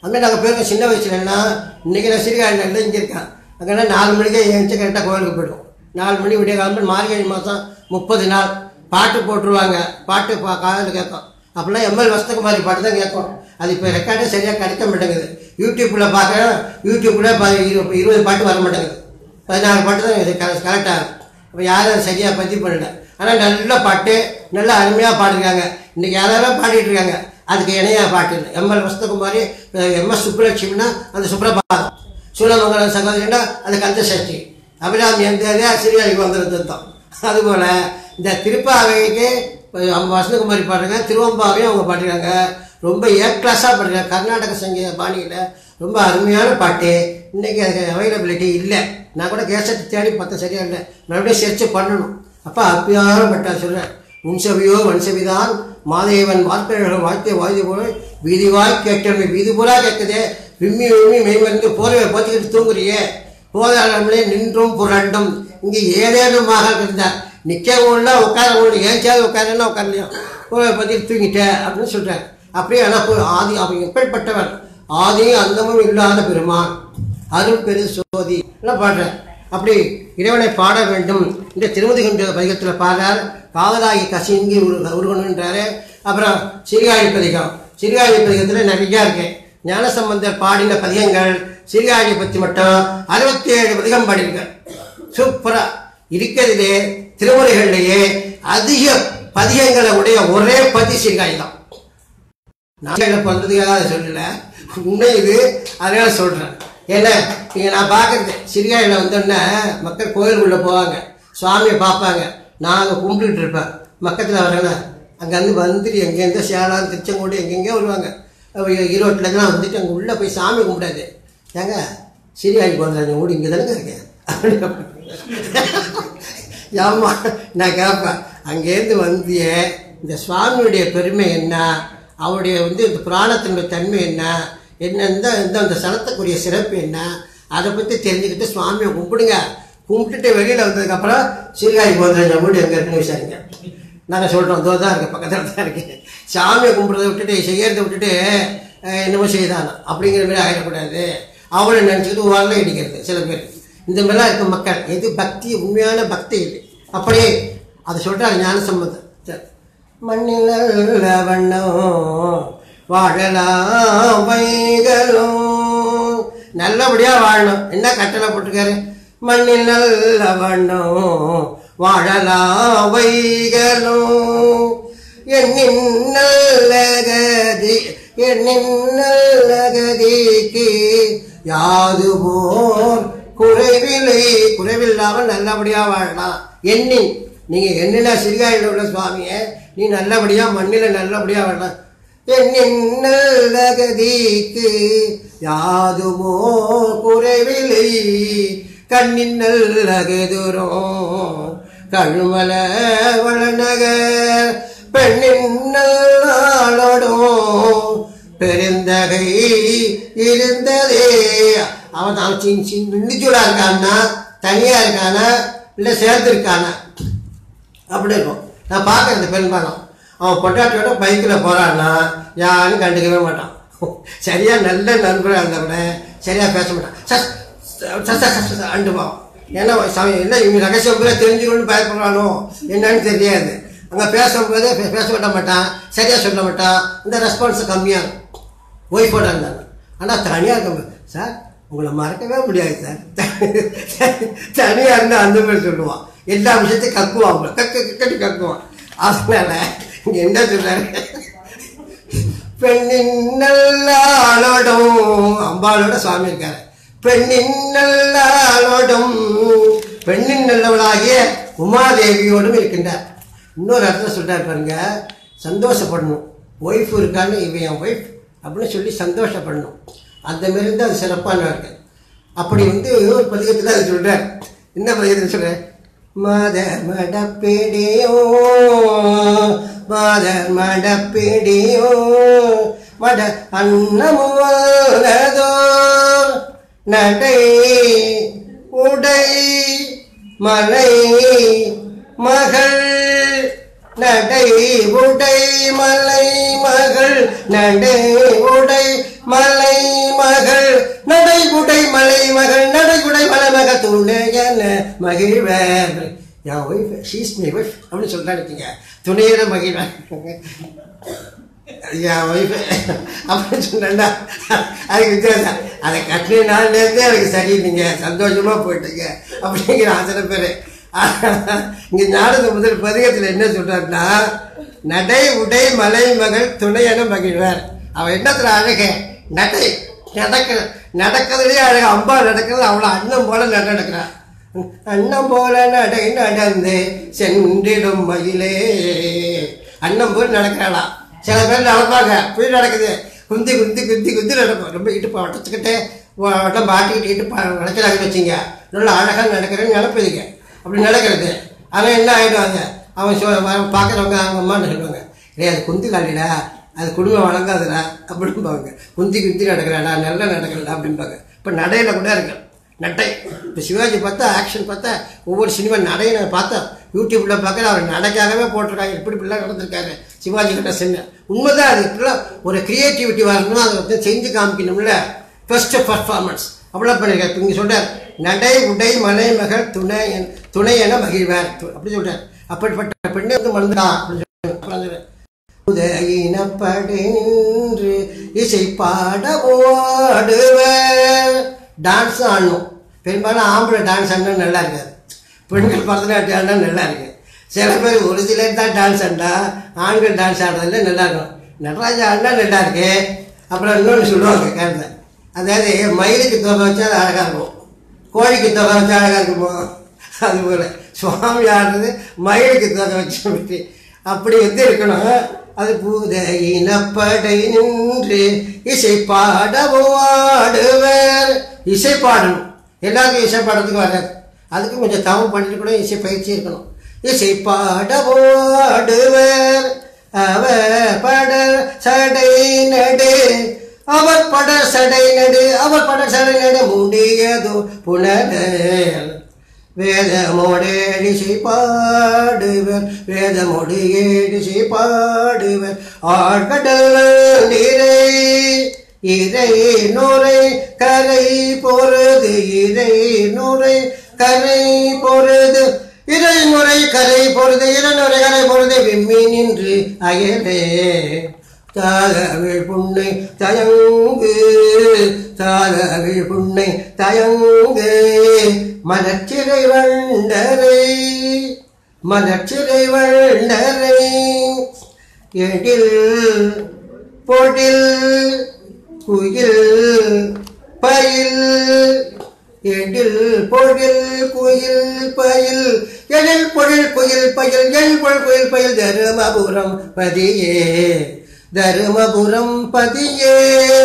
அங்கே நாங்கள் போயிருக்கோம் சின்ன வயசுலன்னா இன்றைக்கி நான் சிறுகாயில் இங்கே இருக்கேன் அங்கெல்லாம் நாலு மணிக்கே எழுந்துச்சு கரெக்டாக கோயிலுக்கு போய்டும் நாலு மணி விடிய காலம்பு மார்கழி மாதம் முப்பது நாள் பாட்டு போட்டுருவாங்க பாட்டு பா காலையில் கேட்கும் அப்போல்லாம் எம்எல் வசந்தகுமாரி பாட்டு தான் கேட்கும் அது இப்போ ரெக்கார்டே சரியாக கிடைக்க மாட்டேங்குது யூடியூப்பில் பார்க்குறேன் யூடியூப்பில் ப இரு- இருபது பாட்டு வர மாட்டேங்குது பதினாறு பாட்டு தான் இது கரெக்டாக இருக்கும் இப்போ யாரும் அதை சரியாக பதிவு பண்ணல ஆனால் நல்ல பாட்டு நல்ல அருமையாக பாடிருக்காங்க இன்றைக்கி யாராரோ பாடிட்டு இருக்காங்க அதுக்கு இணையாக பாட்டு இல்லை எம்எல் வசந்தகுமாரி எம்எஸ் சுப்புலட்சுமினா அந்த சுப்ரபாதம் சூழமங்கலம் சகோதரினா அது கந்த சஷ்டி அபிராமி எந்த சிறியாய்க்கு வந்தது தான் அதுபோல் இந்த திருப்பாவைக்கு அவங்க வசந்தகுமாரி பாடுறாங்க திருவம்பாவையும் அவங்க பாடுறாங்க ரொம்ப ஏ கிளாஸாக பாடுறாங்க கர்நாடக சங்கீத பாணியில் ரொம்ப அருமையான பாட்டு இன்றைக்கி அதுக்கு அவைலபிலிட்டி இல்லை நான் கூட கேசட் தேடி பார்த்தேன் சரியா இல்லை மறுபடியும் சர்ச் பண்ணணும் அப்போ அப்பியான பட்டா சொல்கிறேன் உன்சவியோ வன்சவிதான் மாதேவன் வார்த்தைகள் வாழ்க்கை வாய்து போல வீதிவாய் கேட்டமே வீதி பூரா கேட்குதே விம்மி விம்மி மெய்மருந்து போர்வை போத்திக்கிட்டு தூங்குறியே போதாளர்களே நின்றும் புரண்டும் இங்கே ஏதேனுமாக இருந்தார் நிற்கவும் இல்லை உட்காரவும் இல்லை ஏஞ்சாவது உட்காரன்னா உட்காரலையும் போர்வை பற்றிட்டு தூங்கிட்டேன் அப்படின்னு சொல்கிறார் அப்படியே ஆனால் ஆதி அவன் எப்படிப்பட்டவன் ஆதியும் அந்தமும் இல்லாத பெருமான் அருள் பெரு சோதி எல்லாம் பாடுறேன் அப்படி இறைவனை பாட வேண்டும் இந்த திருமதி கொண்ட பதிகத்தில் பாடுறார் காவலாகி கசிங்கி உரு உருகணுன்றாரு அப்புறம் சிறுகாழி பதிகம் சிறுகாழி பதிகத்தில் நிறையா இருக்கு ஞானசம்பந்தர் பாடின பதிகங்கள் சிறுகாழி பற்றி மட்டும் அறுபத்தி ஏழு பதிகம் பாடியிருக்கார் சூப்பரா இருக்கிறதுலே திருமுறைகள்லேயே அதிக பதிகங்களை உடைய ஒரே பதி சிறுகாழி தான் நான் என்ன பண்ணுறதுக்காக அதை சொல்லல உண்மை இது அதனால சொல்கிறேன் ஏன்னா இங்கே நான் பார்க்குறது சிறியாயில் வந்தோடனே மக்கள் கோயிலுக்குள்ளே போவாங்க சுவாமியை பார்ப்பாங்க நான் அங்கே கும்பிட்டுட்டு இருப்பேன் பக்கத்தில் வரேன்னா அங்கேருந்து வந்துட்டு எங்கேருந்தோ சேலம் திருச்செங்கோடு எங்கெங்கேயோ வருவாங்க அப்ப ஈரோட்டிலேருந்துலாம் வந்துட்டு அங்கே உள்ளே போய் சாமி கும்பிடாது ஏங்க சிறியாய்க்கு வந்தாங்க ஓடி இங்கே தானே இருக்கேன் ஆமா நான் கேட்பேன் அங்கேருந்து வந்தியே இந்த சுவாமியுடைய பெருமை என்ன அவருடைய வந்து இந்த புராணத்தினுடைய தன்மை என்ன என்ன இந்த இந்த அந்த சனத்துக்குரிய சிறப்பு என்ன அதை பற்றி தெரிஞ்சுக்கிட்டு சுவாமியை கும்பிடுங்க கும்பிட்டுட்டு வெளியில் வந்ததுக்கப்புறம் சீர்காழி கோதிராஜா வீடு எங்கே இருக்குன்னு விசாரிங்க நாங்கள் சொல்கிறோம் தோ தான் இருக்கு பக்கத்தில் தான் இருக்கு சாமியை கும்பிட்றத விட்டுட்டு செய்யறதை விட்டுட்டு அஹ், என்னமோ செய்தானா அப்படிங்கிற மாதிரி ஆகிடக்கூடாது அவளை நினச்சிக்கிட்டு வரல இடிக்கிறது சில பேர் இந்த மாதிரிலாம் இருக்க மக்கள் எது பக்தி உண்மையான பக்தி இல்லை அப்படியே அதை சொல்கிறாரு ஞான சம்பந்தம் சரி. மண்ணில் நல்ல வண்ணம் வாழலாம் வைகளும் நல்லபடியாக வாழணும் என்ன கட்டளை போட்டிருக்காரு மண்ணில் நல்ல வண்ணம் வாழலாம் வைகளும் எண்ணின் நல்ல கதி எண்ணின் நல்ல கதிக்கு யாது போர் குறைவில்லை குறைவில்லாமல் நல்லபடியாக வாழலாம் எண்ணின் நீங்கள் என்னென்ன சிறுகாயில் உள்ள சுவாமியை நீ நல்லபடியாக மண்ணில் நல்லபடியாக வாழலாம் எண்ணின் நல்ல கதிக்கு யாதுமோ குறைவில்லை கண்ணின் நல்ல கெதுரும் கழுமல வளநகர் பெண்ணின் நல்லாளோடும் பெருந்தகை இருந்ததே அவன் அவன் சின் சின் இண்டிவிஜுவலாக இருக்கான்னா தனியாக இருக்கானா இல்லை சேர்ந்துருக்கானா அப்படி இருக்கும் நான் பார்க்குறது பெரும்பாலும் அவன் பொட்டாட்டியோட பைக்கில் போகிறான்னா யாரும் கண்டுக்கவே மாட்டான் சரியாக நல்ல நண்பராக இருந்தா கூட சரியாக பேச மாட்டான் சஸ் சஸ் சஸ் சஸ் அண்டு போவான் ஏன்னா சமயம் என்ன இவங்க ரகசியம் கூட தெரிஞ்சுக்கணும்னு பயப்படுறானோ என்னன்னு தெரியாது அங்கே பேசும்போது பே- பேச விட மாட்டான் சரியாக சொல்ல மாட்டான் இந்த ரெஸ்பான்ஸ் கம்மியாக இருக்கும் ஒய்ஃபோட இருந்தாங்க ஆனால் தனியாக இருக்க சார் உங்களை மறக்கவே முடியாது சார் தனியாக இருந்தால் அந்த மாதிரி சொல்லுவான் எல்லா விஷயத்தையும் கக்குவான் அவங்கள கக்கு கட்டி கக்குவான் அதனால இங்கே என்ன சொல்றாரு பெண்ணின் நல்லாளோடும் அம்பாளோட சுவாமி இருக்காரு பெண்ணின் நல்லாளோடும் பெண்ணின் நல்லவளாகிய உமாதேவியோடும் இருக்கின்றார் இன்னொரு இடத்துல சொல்றாரு பாருங்க சந்தோஷப்படணும் ஒய்ஃப் இருக்கான்னு இவன் என் ஒய்ஃப் அப்படின்னு சொல்லி சந்தோஷப்படணும் அந்த மாரி இருந்தால் அது சிறப்பான இருக்கு அப்படி வந்து ஒரு பதிகத்தில் அது சொல்றார் என்ன பதிகத்தில் சொல்றார் மத மடப்பிடியோ மத மடப்பிடியோ மட அன்னமுவதோ நடை உடை மலை மகள் நடை உடை மலை மகள் நடை உடை மலை துணையன மகிழ்வர் என் ஒய்ஃப் ஷீஸ் மை ஒய்ஃப் அப்படின்னு சொல்கிறான்னு துணையன மகிழ்வர் என் ஒய்ஃபு அப்படின்னு சொன்னேன்டா அதுக்கு வித்தியாசம் அதை கட்டின நாள்லேருந்தே எனக்கு சரி நீங்கள் சந்தோஷமாக போயிட்டீங்க அப்படிங்கிற அத்தனை பேர் இங்கே ஞானது முதல் பதிகத்தில் என்ன சொல்கிறாருன்னா நடை உடை மலை மகள் துணையென மகிழ்வார் அவன் என்னத்துல அழக நடை நடக்கிற நடக்கிறதுலேயே அழகு அம்பா நடக்கிறது அவ்வளோ அண்ணன் போல நட நடக்கிறான் அண்ணன் போல நடை நடந்து சென்றிடும் மயிலே அண்ணன் போல் நடக்கிறாளாம் சில பேர் நடப்பாங்க இப்படி நடக்குது குந்தி குந்தி குந்தி குந்தி நடக்கும் ரொம்ப இடுப்பு வட்டத்துக்கிட்டே வட்டம் பாட்டிக்கிட்டு இடுப்பு நடக்கிறாங்கன்னு வச்சுங்க நல்லா அழகாக நடக்கிறேன்னு நினைப்பதுங்க அப்படி நடக்கிறது ஆனால் என்ன ஆகிடுவாங்க அவன் சொ பார்க்குறவங்க அவங்க அம்மான்னு சொல்லுவாங்க டேய் அது குந்தி காலிடா அது குடும்பம் வழங்காதுடா அப்படிம்பாங்க குந்தி குந்தி நடக்கிறாடா நல்லா நடக்கிறடா அப்படிம்பாங்க இப்போ நடையில் கூட இருக்கு நட்டை இப்போ சிவாஜி பார்த்தா ஆக்ஷன் பார்த்தா ஒவ்வொரு சினிமா நடையை நான் பார்த்தேன் யூடியூப்பில் பார்க்குற அவர் நடைக்காகவே போட்டிருக்காங்க இப்படி இப்படிலாம் நடந்திருக்காரு சிவாஜி கிட்ட சென்ன உண்மைதான் அது இப்படிலாம் ஒரு கிரியேட்டிவிட்டி வரணும் அதை வந்து செஞ்சு காமிக்கணும்ல ஃபர்ஸ்ட் பர்ஃபார்மன்ஸ் அப்படிலாம் பண்ணியிருக்காரு இப்போ இங்கே சொல்கிறார் நடை உடை மலை மகள் துணை என் துணை என மகிழ்வார் து- அப்படி சொல்கிறார் அப்படிப்பட்ட பெண்ணை வந்து மறந்துடா அப்படின்னு சொல்லி உதயினப்படி நின்று இசை பாட ஓடுவர் டான்ஸ் ஆடணும் பெரும்பாலும் ஆம்பளை டான்ஸ் ஆடினா நல்லா இருக்காது பெண்கள் பரதநாட்டியம் ஆடினா நல்லா இருக்கு சில பேர் ஒரு சிலர் தான் டான்ஸ் ஆடினா ஆண்கள் டான்ஸ் ஆடுறதுல நல்லா இருக்கும் நடராஜா ஆடினா நல்லா இருக்கு அப்புறம் இன்னொன்று சொல்லுவாங்க கேரள அதாவது மயிலுக்கு தொகை வச்சா அது அழகாக இருக்கும் கோழிக்கு தொகை வச்சா அழகாக இருக்குமோ அது போல சுவாமி ஆடுறது மயிலுக்கு தொகை வச்ச மாதிரி அப்படி வந்து இருக்கணும் அது பூத இனப்படை நின்று இசை பாடவோ ஆடுவர் இசை பாடணும் எல்லாருக்கும் இசை பாடுறதுக்கு வராது அதுக்கு கொஞ்சம் தவம் பண்ணிட்டு கூட இசை பயிற்சி இருக்கணும் இசை பாடவோ ஆடுவர் அவர் படர் சடை நடு அவர் படர் சடை நடு அவர் படர் சடை நடு முடியதோ புனரல் வேதமோடு ஏடிசை பாடுவர் வேதமோடு ஏடிசை பாடுவர் ஆழ்கடல் நீரை இறை நுரை கரை பொருது இறை நுரை கரை பொருது இறை நுரை கரை பொருது இறை நுரை கரை பொருது விம்மி நின்று அயலே தாகவிழ் புண்ணை தயங்கு தாகவிழ் புண்ணை தயங்கு மலர்ச்சிறை வண்டரை மலர்ச்சிறை வண்டரை எடில் பொடில் குயில் பயில் எடில் பொழில் குயில் பயில் எழில் பொழில் குயில் பயில் எழில் பொழில் குயில் பயில் தருமபுரம் பதியே தருமபுரம் பதியே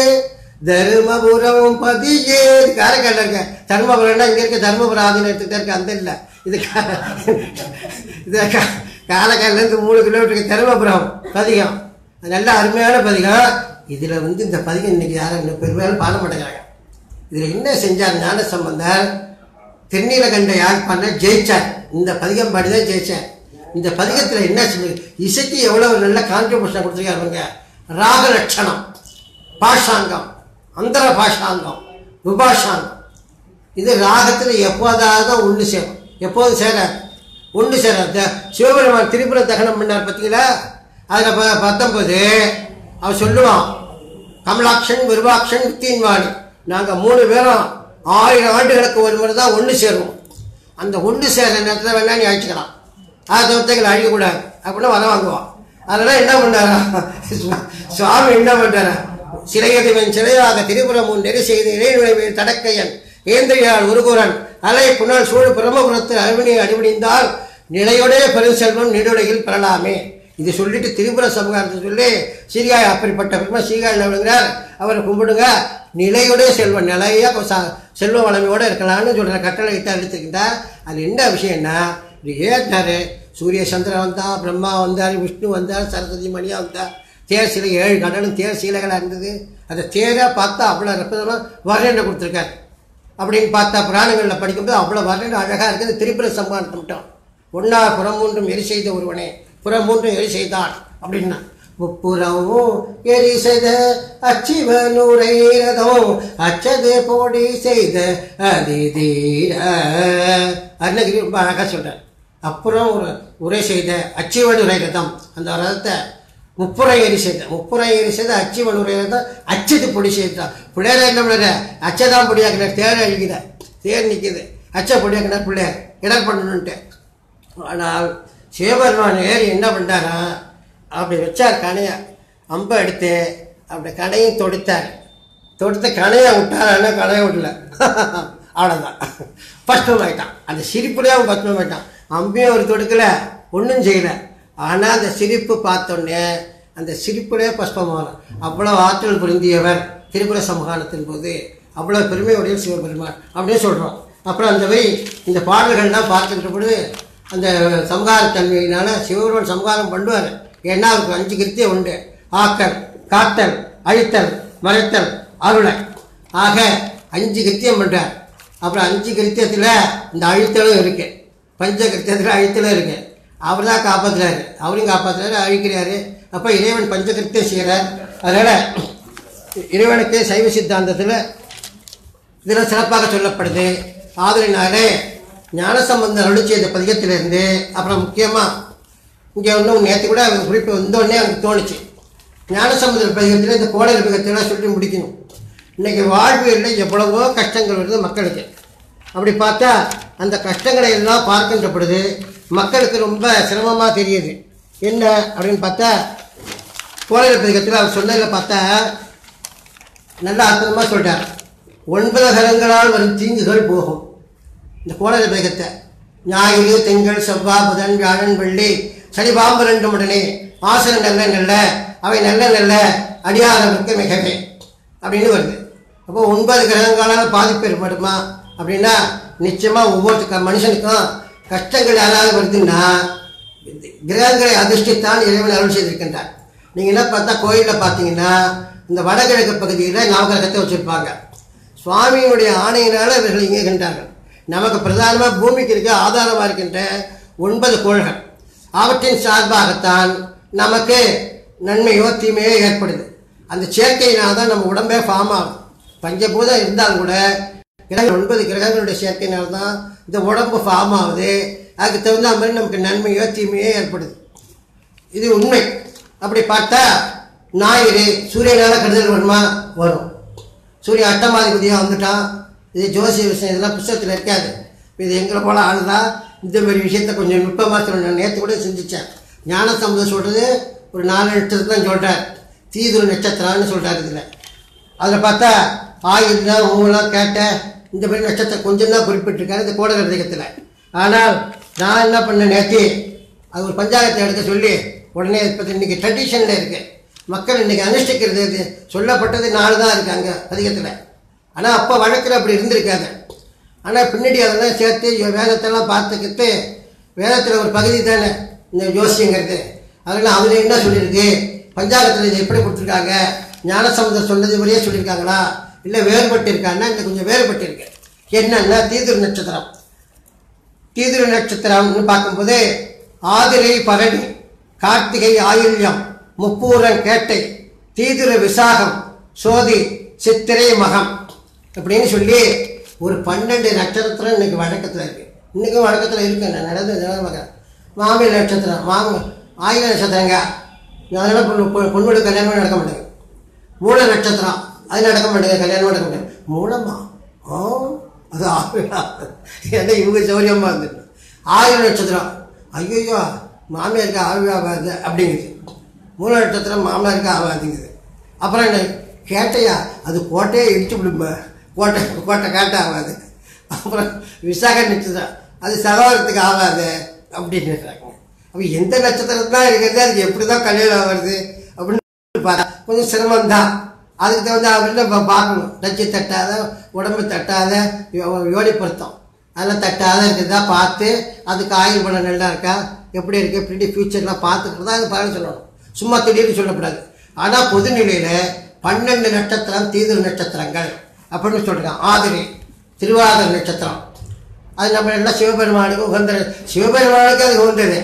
தருமபுரம் பதியே இது காரைக்காலில் இருக்க தருமபுரம்னா இங்கே இருக்க தருமபுரம் ஆதினம் எடுத்துக்கிட்டே இருக்க அந்த இல்லை இது கா- இது கா- காரைக்கால்லேருந்து மூணு கிலோமீட்டருக்கு தருமபுரம் பதிகம் அது நல்ல அருமையான பதிகம் இதில் வந்து இந்த பதிகம் இன்னைக்கு யாரும் இன்னும் பெரும்பாலும் பாட மாட்டேங்கிறாங்க இதில் என்ன செஞ்சார் ஞான சம்பந்தர் தென்னீலகண்ட யாழ்ப்பாண ஜெயிச்சார் இந்த பதிகம் பாடி தான் ஜெயிச்சார் இந்த பதிகத்தில் என்ன செஞ்சு இசைக்கு எவ்வளவு நல்ல கான்ட்ரிபியூஷன் கொடுத்துருக்காருங்க ராக லட்சணம் பாஷாங்கம் அந்தர பாஷாங்கம் விபாஷாங்கம் இது ராகத்தில் எப்போதாவது தான் ஒன்று சேரும் எப்போதும் சேராது ஒன்று சேராது த- சிவபெருமான் திரிபுர தகனம் பண்ணார் பார்த்தீங்களா அதில் ப பத்தொன்பது அவன் சொல்லுவான் கமலாக்ஷன் விருபாக்ஷன் வித்தீன்வாணி நாங்கள் மூணு பேரும் ஆயிரம் ஆண்டுகளுக்கு ஒரு முறை தான் ஒன்று சேருவோம் அந்த ஒன்று சேர்ற நேரத்தில் வேணா நீ அழிச்சுக்கலாம் அதை தவிர்த்துக்களை அழிக்கக்கூடாது அப்படின்னா வர வாங்குவான் அதெல்லாம் என்ன பண்ணாரா சு- சுவாமி என்ன பண்ணாரா சிலையதிவன் சிலையாக திரிபுரம் முன் நெறி செய்து இறைநுழைவில் தடக்கையன் ஏந்திரியால் உருகுரன் அலை புனல் சூழ் பிரம்மபுரத்து அருவினை அடிபடிந்தால் நிலையுடைய பெருஞ்செல்வம் நீடுடையில் பெறலாமே இது சொல்லிட்டு திரிபுர சமூகத்தை சொல்லி சீர்காழி அப்படிப்பட்ட பெருமை சீர்காழியில் விழுங்கிறார் அவரை கும்பிடுங்க நிலையுடைய செல்வம் நிலையா கொ- ச- செல்வ வளமையோட இருக்கலாம்னு சொல்ற கட்டளை இட்டு எடுத்துக்கிட்டார் அது என்ன விஷயம்னா இது ஏற்றாரு சூரிய சந்திரன் வந்தா பிரம்மா வந்தார் விஷ்ணு வந்தார் சரஸ்வதி மணியா வந்தார் தேர் சிலை ஏழு கடலும் தேர் சீலைகளாக இருந்தது அந்த தேரை பார்த்தா அவ்வளோ ரப்பதமாக வரேன்னு கொடுத்துருக்காரு அப்படின்னு பார்த்தா புராணங்களில் படிக்கும்போது அவ்வளோ வரலாறு அழகாக இருக்குது திரிபுர சம்மானத்தை மட்டும் ஒன்னா புறம் மூன்றும் எரி செய்த ஒருவனே புறம் மூன்றும் எரி செய்தான் அப்படின்னா முப்புறமும் எரி செய்த அச்சிவனுரை ரதம் அச்சது போடி செய்த அதிதீர அருணகிரி ரொம்ப அழகாக சொல்கிறார் அப்புறம் ஒரு உரை செய்த அச்சிவனுரை ரதம் அந்த ரதத்தை முப்புறம் ஏறி செய்த முப்புறம் ஏறி செய்த அச்சிவன் உரை ரதம் அச்சது பொடி செய்தான் பிள்ளையார என்ன பண்ணுற அச்சதான் பொடியாக்குற தேர் அழிக்கிற தேர் நிற்கிது அச்ச பொடியாக்குன பிள்ளையார் இடர் பண்ணணுன்ட்டு ஆனால் சிவபெருமான் ஏறி என்ன பண்ணாரா அப்படி வச்சார் கணையை அம்பை எடுத்து அப்படி கணையும் தொடுத்தார் தொடுத்த கணையை விட்டாரான்னா கணையை விடல அவ்வளோதான் பஸ்டம் ஆயிட்டான் அந்த சிரிப்புலேயே அவன் பஸ்டம் ஆயிட்டான் அம்பையும் அவர் தொடுக்கல ஒன்றும் செய்யலை ஆனால் அந்த சிரிப்பு பார்த்தோன்னே அந்த சிரிப்புலேயே பஸ்பமாகலாம் அவ்வளோ ஆற்றல் பொருந்தியவர் திரிபுர சமகாலத்தின் போது அவ்வளோ பெருமையுடைய சிவபெருமான் அப்படின்னு சொல்கிறோம் அப்புறம் அந்த மாதிரி இந்த பாடல்கள்லாம் பார்க்கின்ற பொழுது அந்த சமகாரத்தன்மையினால சிவபெருமான் சமகாரம் பண்ணுவார் ஏன்னா அவருக்கு அஞ்சு கிருத்தியம் உண்டு ஆக்கல் காத்தல் அழித்தல் மறைத்தல் அருளை ஆக அஞ்சு கிருத்தியம் பண்ணுறார் அப்புறம் அஞ்சு கிருத்தியத்தில் இந்த அழித்தலும் இருக்கு பஞ்ச கிருத்தியத்தில் அழித்தலும் இருக்கு அவர் தான் காப்பாற்றுறாரு அவரையும் காப்பாற்றுறாரு அழிக்கிறாரு அப்போ இறைவன் பஞ்ச கிருத்தியம் செய்கிறார் அதனால் இறைவனுக்கு சைவ சித்தாந்தத்தில் இதில் சிறப்பாக சொல்லப்படுது ஆதலினாலே ஞானசம்பந்தர் அருளி செய்த பதிகத்திலிருந்து அப்புறம் முக்கியமாக இங்கே இன்னும் நேற்று கூட அவங்க குறிப்பு வந்தோடனே எனக்கு தோணுச்சு ஞானசம்பந்தர் பதிகத்தில் இந்த கோடல் பதிகத்தெல்லாம் சொல்லி முடிக்கணும் இன்னைக்கு வாழ்வியலில் எவ்வளவோ கஷ்டங்கள் வருது மக்களுக்கு அப்படி பார்த்தா அந்த கஷ்டங்களை எல்லாம் பார்க்கின்ற பொழுது மக்களுக்கு ரொம்ப சிரமமாக தெரியுது என்ன அப்படின்னு பார்த்தா கோடல் பதிகத்தில் அவர் சொன்னதில் பார்த்தா நல்ல அற்புதமாக சொல்லிட்டார் ஒன்பது கரங்களால் வரும் தீங்குகள் போகும் இந்த கோடல வேகத்தை ஞாயிறு திங்கள் செவ்வாய் புதன் வியாழன் வெள்ளி சனி பாம்பு ரெண்டு உடனே ஆசனம் நல்ல நல்ல அவை நல்ல நல்ல அடியாரவருக்கு மிகவே அப்படின்னு வருது அப்போ ஒன்பது கிரகங்களால் பாதிப்பு ஏற்படுமா அப்படின்னா நிச்சயமாக ஒவ்வொரு க- மனுஷனுக்கும் கஷ்டங்கள் யாராவது வருதுன்னா கிரகங்களை அதிர்ஷ்டித்தான் இறைவன் அருள் செய்திருக்கின்றார் நீங்கள் என்ன பார்த்தா கோயிலில் பார்த்தீங்கன்னா இந்த வடகிழக்கு பகுதியில் நவகிரகத்தை வச்சுருப்பாங்க சுவாமியினுடைய ஆணையினால் இவர்கள் இயங்குகின்றார்கள் நமக்கு பிரதானமாக பூமிக்கு இருக்க ஆதாரமாக இருக்கின்ற ஒன்பது கோள்கள் அவற்றின் சார்பாகத்தான் நமக்கு நன்மையோ தீமையோ ஏற்படுது அந்த சேர்க்கையினால் தான் நம்ம உடம்பே ஃபார்ம் ஆகும் பஞ்சபூதம் இருந்தாலும் கூட கிரகங்கள் ஒன்பது கிரகங்களுடைய சேர்க்கையினால் தான் இந்த உடம்பு ஃபார்ம் ஆகுது அதுக்கு தகுந்த மாதிரி நமக்கு நன்மையோ தீமையோ ஏற்படுது இது உண்மை அப்படி பார்த்தா ஞாயிறு சூரியனால கருதல் வருமா வரும் சூரியன் அட்டமாதிபதியாக வந்துட்டான் இது ஜோசிய விஷயம் இதெல்லாம் புஸ்தகத்தில் இருக்காது இது எங்களை போல ஆள் தான் இந்த மாதிரி விஷயத்த கொஞ்சம் நுட்பமாக சொல்லணும் நேற்று கூட சிந்திச்சேன் ஞானசம்பந்தம் சொல்கிறது ஒரு நாலு நட்சத்திரம் தான் சொல்கிறார் தீதுரு நட்சத்திரம்னு சொல்கிறார் இதில் அதில் பார்த்தா ஆயுள்லாம் ஊங்கலாம் கேட்ட இந்த மாதிரி நட்சத்திரம் கொஞ்சம் தான் குறிப்பிட்டிருக்காரு இந்த கோடக ரதிகத்தில் ஆனால் நான் என்ன பண்ணேன் நேற்று அது ஒரு பஞ்சாயத்தை எடுக்க சொல்லி உடனே இப்போ இன்னைக்கு ட்ரெடிஷனில் இருக்குது மக்கள் இன்னைக்கு அனுஷ்டிக்கிறது இது சொல்லப்பட்டது நாலு தான் இருக்கு அங்கே பதிகத்தில் ஆனால் அப்போ வழக்கில் அப்படி இருந்திருக்காது ஆனால் பின்னாடி அதெல்லாம் சேர்த்து இவ வேதத்தெல்லாம் பார்த்துக்கிட்டு வேதத்தில் ஒரு பகுதி தானே இந்த ஜோசியங்கிறது அதெல்லாம் அதில் என்ன சொல்லியிருக்கு பஞ்சாங்கத்தில் இதை எப்படி கொடுத்துருக்காங்க ஞானசம்பந்தர் சொன்னது மாதிரியே சொல்லியிருக்காங்களா இல்லை வேறுபட்டு இருக்கான்னா இந்த கொஞ்சம் வேறுபட்டு இருக்கு என்னன்னா தீதுர் நட்சத்திரம் தீதுரு நட்சத்திரம்னு பார்க்கும்போது ஆதிரை பரணி கார்த்திகை ஆயுள்யம் முப்பூரன் கேட்டை தீதுரு விசாகம் சோதி சித்திரை மகம் அப்படின்னு சொல்லி ஒரு பன்னெண்டு நட்சத்திரம் இன்னைக்கு வழக்கத்தில் இருக்கு இன்னைக்கும் வழக்கத்தில் இருக்கு நான் நடந்த மகன் மாமிழ நட்சத்திரம் மாமி ஆயுத நட்சத்திரங்க அதெல்லாம் பொண்ணு பொ- பொண்ணோட கல்யாணம் நடக்க மாட்டேங்குது மூல நட்சத்திரம் அது நடக்க மாட்டேங்குது கல்யாணம் நடக்க மாட்டேங்குது மூலமா ஆ அது ஆவியா ஏன்னா இவங்க சௌரியமாக இருந்துட்டு ஆயுள் நட்சத்திரம் ஐயோ மாமியாருக்கு ஆவி ஆகாது அப்படிங்குது மூல நட்சத்திரம் மாமனாருக்கு ஆகாதுங்குது அப்புறம் என்ன கேட்டையா அது கோட்டையை இடிச்சு விடும்ப கோட்டை கோட்டை கேட்ட ஆகாது அப்புறம் விசாக நட்சத்திரம் அது சகோதரத்துக்கு ஆகாது அப்படின்னுறாங்க அப்போ எந்த நட்சத்திரம் தான் இருக்கிறது அது எப்படி தான் கல்யாணம் ஆகுறது அப்படின்னு பார்த்தா கொஞ்சம் சிரமம்தான் அதுக்கு தகுந்த அவர்கிட்ட பா- பார்க்கணும் நச்சு தட்டாத உடம்பு தட்டாத யோ- யோனி பொருத்தம் அதெல்லாம் தட்டாத இருக்குதா பார்த்து அதுக்கு ஆயுள் பலம் நல்லா இருக்கா எப்படி இருக்கு எப்படி ஃபியூச்சர்லாம் பார்த்துட்டு தான் அது பலன் சொல்லணும் சும்மா திடீர்னு சொல்லக்கூடாது ஆனால் பொதுநிலையில் பன்னெண்டு நட்சத்திரம் தீது நட்சத்திரங்கள் அப்படின்னு சொல்கிறாங்க ஆதிரி திருவாதிரை நட்சத்திரம் அது நம்ம எல்லாம் சிவபெருமானுக்கு உகந்த சிவபெருமானுக்கு அது உகந்தது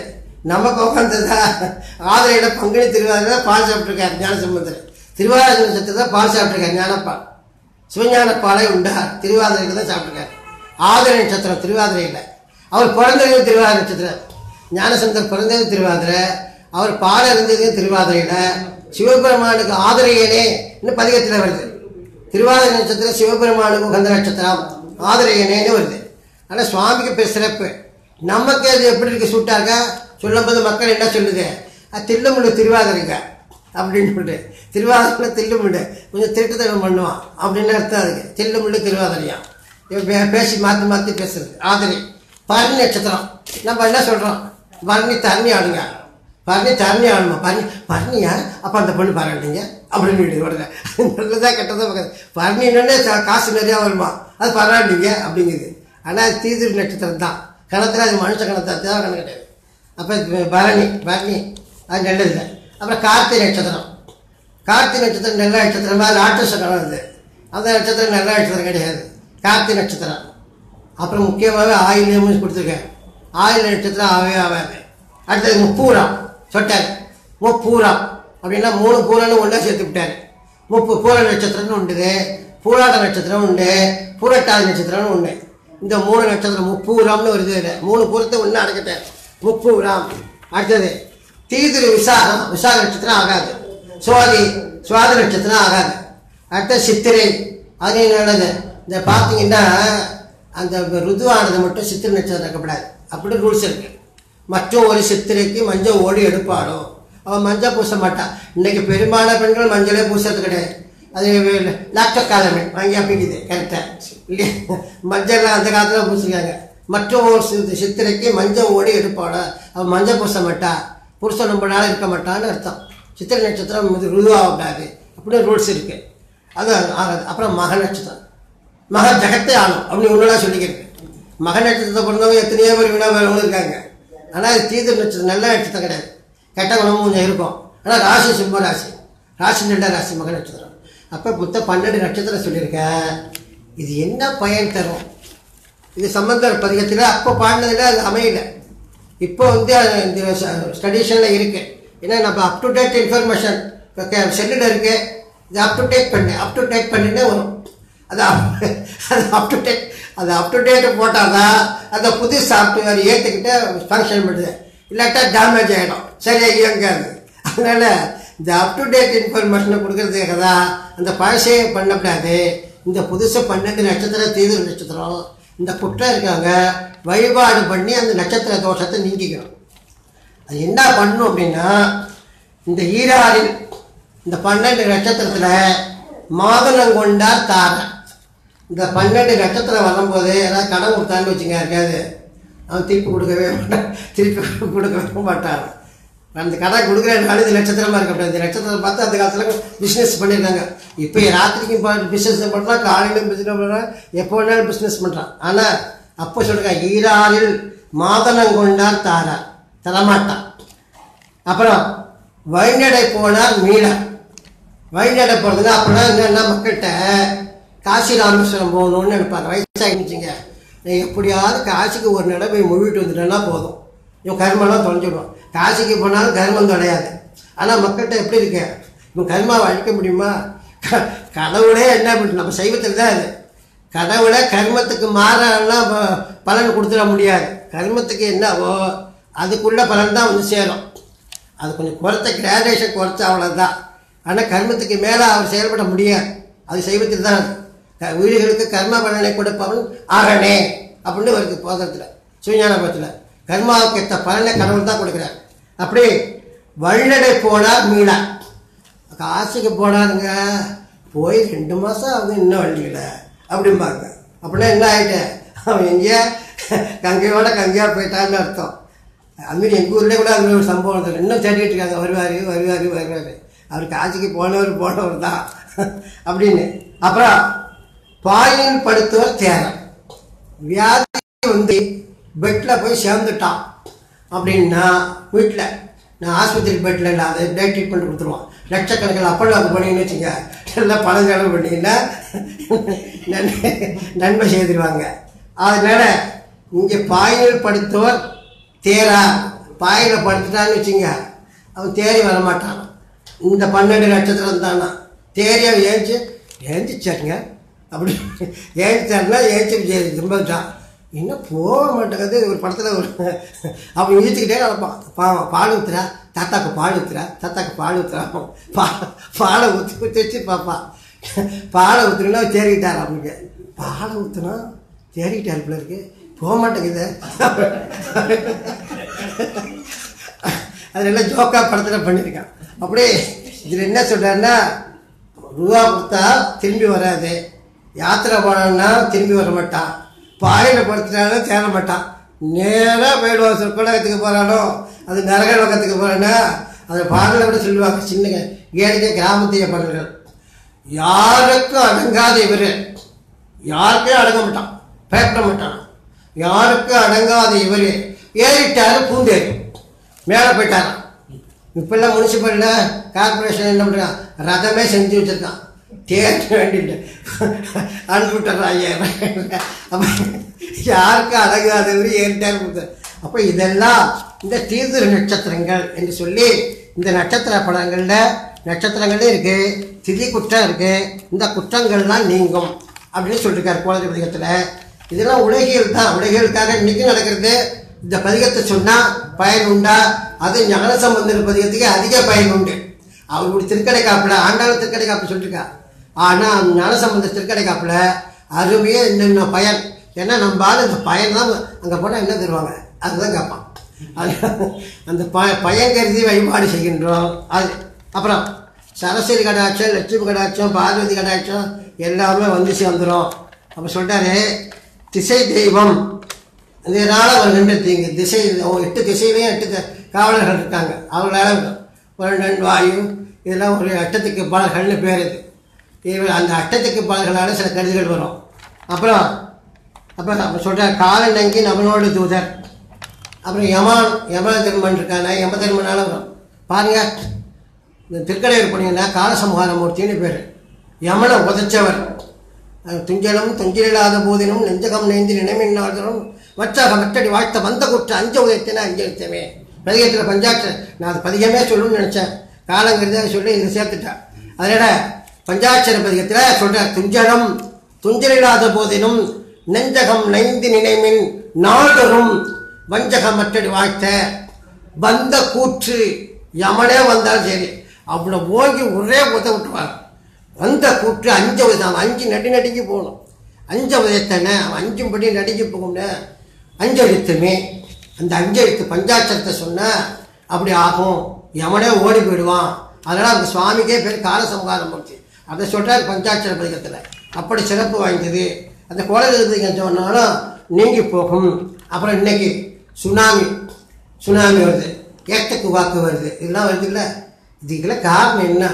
நமக்கு உட்காந்ததா ஆதிரையில பங்குனி திருவாதிரை பால் சாப்பிட்டுருக்காரு ஞானசம்பந்தர் திருவாதிரை நட்சத்திரத்தை பால் சாப்பிட்டுருக்காரு ஞானப்பால் சிவஞான பாலை உண்டார் திருவாதிரைக்கு தான் சாப்பிட்டுருக்காரு ஆதிரை நட்சத்திரம் திருவாதிரையில் அவர் பிறந்தது திருவாதிரை நட்சத்திரம் ஞானசந்தர் பிறந்தது திருவாதிரை அவர் பாட இருந்தது திருவாதிரையில் சிவபெருமானுக்கு ஆதிரையனே இன்னும் பதிகத்தில் வருது திருவாதிரை நட்சத்திரம் சிவபெருமானுக்கு உகந்த நட்சத்திரம் ஆதிரையனேன்னு வருது ஆனால் சுவாமிக்கு பேர் சிறப்பு நமக்கு அது எப்படி இருக்கு சூட்டாக சொல்லும்போது மக்கள் என்ன சொல்லுது அது தில்லுமுள்ளு திருவாதிரைங்க அப்படின்னு சொல்லிட்டு திருவாதிரை தில்லுமுள்ளு கொஞ்சம் திருட்டுத்தனம் பண்ணுவான் அப்படின்னு அர்த்தம் அதுக்கு தில்லுமுள்ளு திருவாதிரையா இவன் பே- பேசி மாற்றி மாற்றி பேசுறது ஆதிரை பரணி நட்சத்திரம் நம்ம என்ன சொல்கிறோம் பரணி தரணி ஆடுங்க பரணி தரணி ஆடணுமா பரணி பரணியா அப்போ அந்த பொண்ணு பரவாயில்லைங்க அப்படின்னு விடுது உடனே நல்லதா கெட்டதா பார்க்காது பரணின்னு காசு நிறையா வருமா அது பரவாயில்லைங்க அப்படிங்குது ஆனால் அது தீதிரு நட்சத்திரம் தான் கணத்தில் அது மனுஷ கணத்தை தேவை கணக்கு கிடையாது அப்போ பரணி பரணி அது நல்லது அப்புறம் கார்த்திகை நட்சத்திரம் கார்த்திகை நட்சத்திரம் நல்ல நட்சத்திரம் அது ராட்சச கணம் அது அந்த நட்சத்திரம் நல்ல நட்சத்திரம் கிடையாது கார்த்திகை நட்சத்திரம் அப்புறம் முக்கியமாகவே ஆயில்யமும் கொடுத்துருக்கேன் ஆயில் நட்சத்திரம் ஆகவே ஆகாது அடுத்தது முப்பூரம் சொட்டார் முப்பூரம் அப்படின்னா மூணு பூரன்னு ஒன்றா சேர்த்து விட்டார் முப்பு பூர நட்சத்திரம்னு உண்டுது பூராட நட்சத்திரம் உண்டு பூரட்டாதி நட்சத்திரம்னு உண்டு இந்த மூணு நட்சத்திரம் முப்பூரம்னு வருது இதுல. மூணு பூரத்தை ஒன்று அடக்கிட்டார் முப்பூரம் அடுத்தது தீதிரு விசாகம் விசாக நட்சத்திரம் ஆகாது சுவாதி சுவாதி நட்சத்திரம் ஆகாது அடுத்த சித்திரை அது நல்லது இந்த பார்த்தீங்கன்னா அந்த ருதுவானது மட்டும் சித்திரை நட்சத்திரம் இருக்கப்படாது அப்படி ரூல்ஸ் இருக்கு மற்றும் ஒரு சித்திரைக்கு மஞ்சள் ஓடி எடுப்பாடும் அவன் மஞ்சள் பூச மாட்டான் இன்னைக்கு பெரும்பாலான பெண்கள் மஞ்சளே பூசுறது கிடையாது அது லாக்டோகாலமே வாங்கி அப்படிங்குது கரெக்டாக இல்லையா மஞ்சள்லாம் அந்த காலத்தில் பூசிக்காங்க மற்றும் ஒரு சி- சித்திரைக்கு மஞ்சள் ஓடி எடுப்பாடா அவன் மஞ்சள் பூச மாட்டா புருஷன் ரொம்ப நாள் இருக்க மாட்டான்னு அர்த்தம் சித்திரை நட்சத்திரம் இது ருதுவாகக்கூடாது அப்படின்னு ரூல்ஸ் இருக்கு அது ஆகாது அப்புறம் மக நட்சத்திரம் மக ஜகத்தை ஆளும் அப்படி ஒன்றுலாம் சொல்லிக்கிறது மக நட்சத்திரத்தை பிறந்தவங்க எத்தனையோ பேர் வினாவர்களும் இருக்காங்க ஆனால் அது தீது நட்சத்திரம் நல்ல நட்சத்திரம் கிடையாது கெட்ட குணமும் கொஞ்சம் இருக்கும் ஆனால் ராசி சிம்ம ராசி ராசி நல்ல ராசி மக நட்சத்திரம் அப்போ மொத்தம் பன்னெண்டு நட்சத்திரம் சொல்லியிருக்கேன் இது என்ன பயன் தரும் இது சம்பந்தர் பதிகத்தில் அப்போ பாடினதில் அது அமையல இப்போ வந்து அது இந்த ஸ்டடீஷனில் இருக்கு ஏன்னா நம்ம அப் டு டேட் இன்ஃபர்மேஷன் செல்லில் இருக்கு இது அப் டு டேட் பண்ணு அப் டு டேட் பண்ணினே வரும் அது up- அது அப் டு டேட் அது அப் டு டேட் போட்டால் தான் அந்த புது சாஃப்ட்வேர் ஏற்றுக்கிட்டு ஃபங்க்ஷன் பண்ணுது இல்லாட்டா டேமேஜ் ஆகிடும் சரியா இயங்காது அதனால இந்த அப் டு டேட் இன்ஃபர்மேஷனை கொடுக்கறதுக்காக தான் அந்த பழசே பண்ணக்கூடாது இந்த புதுசு பன்னெண்டு நட்சத்திரம் தீவிர நட்சத்திரம் இந்த குற்றம் இருக்காங்க வழிபாடு பண்ணி அந்த நட்சத்திர தோஷத்தை நீக்கிக்கணும் அது என்ன பண்ணும் அப்படின்னா இந்த ஈராறில் இந்த பன்னெண்டு நட்சத்திரத்தில் மாதுளங்கொண்டார் தாரை இந்த பன்னெண்டு நட்சத்திரம் வரும்போது ஏதாவது கடன் கொடுத்தான்னு வச்சுங்க இருக்காது அவன் திருப்பி கொடுக்கவே மாட்டான் திருப்பி கொடுக்கவே மாட்டான் அந்த கடன் கொடுக்குற நாலு நட்சத்திரமா இருக்கக்கூடாது இந்த நட்சத்திரம் பார்த்து அந்த காலத்தில் பிஸ்னஸ் பண்ணியிருக்காங்க இப்போ ராத்திரிக்கும் பிஸ்னஸ் பண்ணுறான் காலையிலும் பிஸ்னஸ் பண்ணுறான் எப்போ வேணாலும் பிஸ்னஸ் பண்ணுறான் ஆனால் அப்போ சொல்லுங்க ஈராறில் மாதனங்கொண்டார் தாரார் தரமாட்டான் அப்புறம் வழிநடை போனார் மீனார் வழிநடை போகிறதுனா அப்படின்னா என்னென்னா மக்கள்கிட்ட காசி ராமேஸ்வரம் போகணும்னு நினைப்பாங்க வயசாகிடுச்சுங்க நீ எப்படியாவது காசிக்கு ஒரு நடை போய் முழுவிட்டு வந்துட்டேன்னா போதும் இவன் கர்மெல்லாம் தொலைஞ்சிடுவான் காசிக்கு போனாலும் கர்மம் தொலையாது ஆனால் மக்கள்கிட்ட எப்படி இருக்கு இவன் கர்மாவை அழிக்க முடியுமா க- கடவுளே என்ன பண்ண நம்ம சைவத்தில் தான் அது கடவுளை கர்மத்துக்கு மாறலாம் ப- பலன் கொடுத்துட முடியாது கர்மத்துக்கு என்னவோ அதுக்குள்ள பலன் தான் வந்து சேரும் அது கொஞ்சம் குறைச்ச கிராஜுவேஷன் குறைச்ச அவ்வளோதான் ஆனால் கர்மத்துக்கு மேலே அவர் செயல்பட முடியாது அது சைவத்தில் தான் அது. க- உயிர்களுக்கு கர்ம பலனை கொடுப்பவன் ஆகனே அப்படின்னு வருது போதத்தில் சிவஞானபத்தில் கர்மாவுக்கு ஏற்ற பலனை கடவுள் தான் கொடுக்குறார் அப்படி வழிநடை போனார் மீனா காசுக்கு போனாருங்க போய் ரெண்டு மாதம் ஆகுது இன்னும் வண்டியில் அப்படிம்பாங்க அப்படின்னா என்ன ஆகிட்டேன் அவன் எங்கேயா கங்கையோட கங்கையாக போயிட்டான்னு அர்த்தம் அதுமாரி எங்கள் ஊர்லேயே கூட அது ஒரு சம்பவம் நடந்தது. இன்னும் தேடிட்டு இருக்காங்க வருவார் வருவார் வருவார் அவர் காசிக்கு போனவர் போனவர் தான் அப்படின்னு அப்புறம் பாயின் படுத்தவர் தேரன் வியாதி வந்து பெட்டில் போய் சேர்ந்துட்டான் அப்படின்னா வீட்டில் நான் ஆஸ்பத்திரி பெட்டில் இல்லை அதை டே ட்ரீட்மெண்ட் கொடுத்துருவோம் லட்சக்கணக்கில் அப்போல்லாம் பண்ணிங்கன்னு வச்சுங்க எல்லாம் பணம் செலவு பண்ணிங்கன்னா நன்மை நன்மை செய்திருவாங்க அதனால இங்கே பாயில் படுத்தவர் தேரா பாயில் படுத்துட்டான்னு வச்சுங்க அவன் தேறி வரமாட்டான் இந்த பன்னெண்டு நட்சத்திரம் தானா தேறி அவன் ஏஞ்சி ஏஞ்சிச்சாருங்க அப்படி ஏஞ்சிச்சாருன்னா ஏஞ்சி திரும்பிட்டான் இன்னும் போக மாட்டேங்குது ஒரு படத்தில் ஒரு அவன் இழுத்துக்கிட்டே நடப்பான் பாவம் பால் ஊத்துறா தாத்தாக்கு பால் ஊத்துறா தாத்தாக்கு பால் ஊத்துறா பா பாலை ஊற்றி ஊற்றி வச்சு பார்ப்பான் பாலை ஊற்றுனா தேறிக்கிட்டார் அவனுக்கு பாலை ஊற்றுனா தேறிக்கிட்டார் போல இருக்கு போக மாட்டேங்குது அதெல்லாம் ஜோக்கா படத்தில் பண்ணியிருக்கான் அப்படியே இதில் என்ன சொல்கிறாருன்னா ரூபா கொடுத்தா திரும்பி வராது யாத்திரை போனான்னா திரும்பி வர மாட்டான் பாயில் படுத்துட்டாலும் தேர மாட்டான் நேராக போயிடுவான் சொற்கலகத்துக்கு போகிறானோ அது நரக லோகத்துக்கு போகிறானா அந்த பாடலை கூட சொல்லுவாங்க சின்ன ஏழைக்க கிராமத்திய பாடல்கள் யாருக்கும் அடங்காத இவர் யாருக்கும் அடங்க மாட்டான் பயப்பட மாட்டான் யாருக்கும் அடங்காத இவர் ஏறிட்டாரு பூந்தேரி மேலே போயிட்டாராம் இப்பெல்லாம் முனிசிபலில் கார்பரேஷன் என்ன பண்ணுறான் ரதமே செஞ்சு வச்சுருக்கான் தேர்க்க வேண்டிட்டு அனுப்பிவிட்டார் ஐயாயிரம் அப்போ யாருக்கும் அடங்காதவர் ஏறிட்டார் கொடுத்தார் அப்போ இதெல்லாம் இந்த தீர்திரு நட்சத்திரங்கள் என்று சொல்லி இந்த நட்சத்திர படங்களில் நட்சத்திரங்களே இருக்குது திதி குற்றம் இருக்குது இந்த குற்றங்கள்லாம் நீங்கும் அப்படின்னு சொல்லியிருக்காரு கோளரி பதிகத்தில் இதெல்லாம் உலகியல் தான் உலகியலுக்காக இன்னைக்கு நடக்கிறது இந்த பதிகத்தை சொன்னால் பயன் உண்டா அது ஞான சம்பந்தர் பதிகத்துக்கு அதிக பயன் உண்டு அவங்களுடைய திருக்கடை காப்பில் ஆண்டாள் திருக்கடை காப்பு சொல்லியிருக்கா ஆனால் ஞான சம்பந்த திருக்கடை காப்பில் அருமையே என்னென்ன பயன் ஏன்னா நம்ம ஆள் இந்த பயன் தான் அங்கே போனால் என்ன தருவாங்க அதுதான் கேட்பான் அது அந்த ப பயன் கருதி வழிபாடு செய்கின்றோம் அது அப்புறம் சரஸ்வதி கடாட்சம் லட்சுமி கடாட்சம் பார்வதி கடாட்சம் எல்லாமே வந்து சேர்ந்துடும் அப்போ சொல்லிட்டாரு திசை தெய்வம் இதனால் அவர் நின்று தீங்கு திசை அவங்க எட்டு திசையிலையும் எட்டு த- காவலர்கள் இருக்காங்க அவங்களால வருடன் வாயு இதெல்லாம் ஒரு அட்டத்துக்கு பாடல்கள்னு பேர் இது இது அந்த அட்டத்துக்கு பாடல்களால் சில கருதுகள் வரும் அப்புறம் அப்புறம் அப்போ சொல்கிறார் காலன் நங்கி நம்மளோட தூதர் அப்புறம் யமான் யம தர்மன் இருக்கான யம தர்மனால வரும் பாருங்க இந்த திருக்கடையூர் போனீங்கன்னா காலசம்ஹார மூர்த்தின்னு பேர் யமனை உதைச்சவர் அது துஞ்சலும் துஞ்சிலாத போதினும் நெஞ்சகம் நெய்ந்து நினைமின்னாதரும் வச்சாக மற்றடி வாழ்த்த வந்த குற்ற அஞ்ச உதயத்தின அஞ்சலித்தமே பதிகத்தில் பஞ்சாட்ச நான் அது பதிகமே சொல்லணும்னு நினச்சேன் காலங்கிறத சொல்லி இதை சேர்த்துட்டேன் அதனால பஞ்சாட்சர பதிகத்தில் சொல்கிறார் துஞ்சலம் துஞ்சலில்லாத போதினும் நெஞ்சகம் நைந்து நினைமின் நாடரும் வஞ்சகம் மற்றடி வாழ்த்த வந்த கூற்று யமனே வந்தாலும் சரி அவனை ஓங்கி ஒரே உத விட்டுவார் வந்த கூற்று அஞ்ச உதயம் அஞ்சு நடி நடுங்கி போகணும் அஞ்ச உதயத்தனை அவன் அஞ்சும்படி நடுங்கி போகும்னு அஞ்செழுத்துமே அந்த அஞ்செழுத்து பஞ்சாட்சரத்தை சொன்னா அப்படி ஆகும் யமனே ஓடி போயிடுவான் அதனால் அந்த சுவாமிக்கே பேர் காலசம்ஹாரம் மூர்த்தி அதை சொல்கிறார் பஞ்சாட்சர பதிகத்தில் அப்படி சிறப்பு வாய்ந்தது அந்த கோலகத்தில் சொன்னாலும் நீங்கி போகும் அப்புறம் இன்னைக்கு சுனாமி சுனாமி வருது ஏட்டக்கு வாக்கு வருது இதெல்லாம் வருது இல்லை இதுக்கெல்லாம் காரணம் என்ன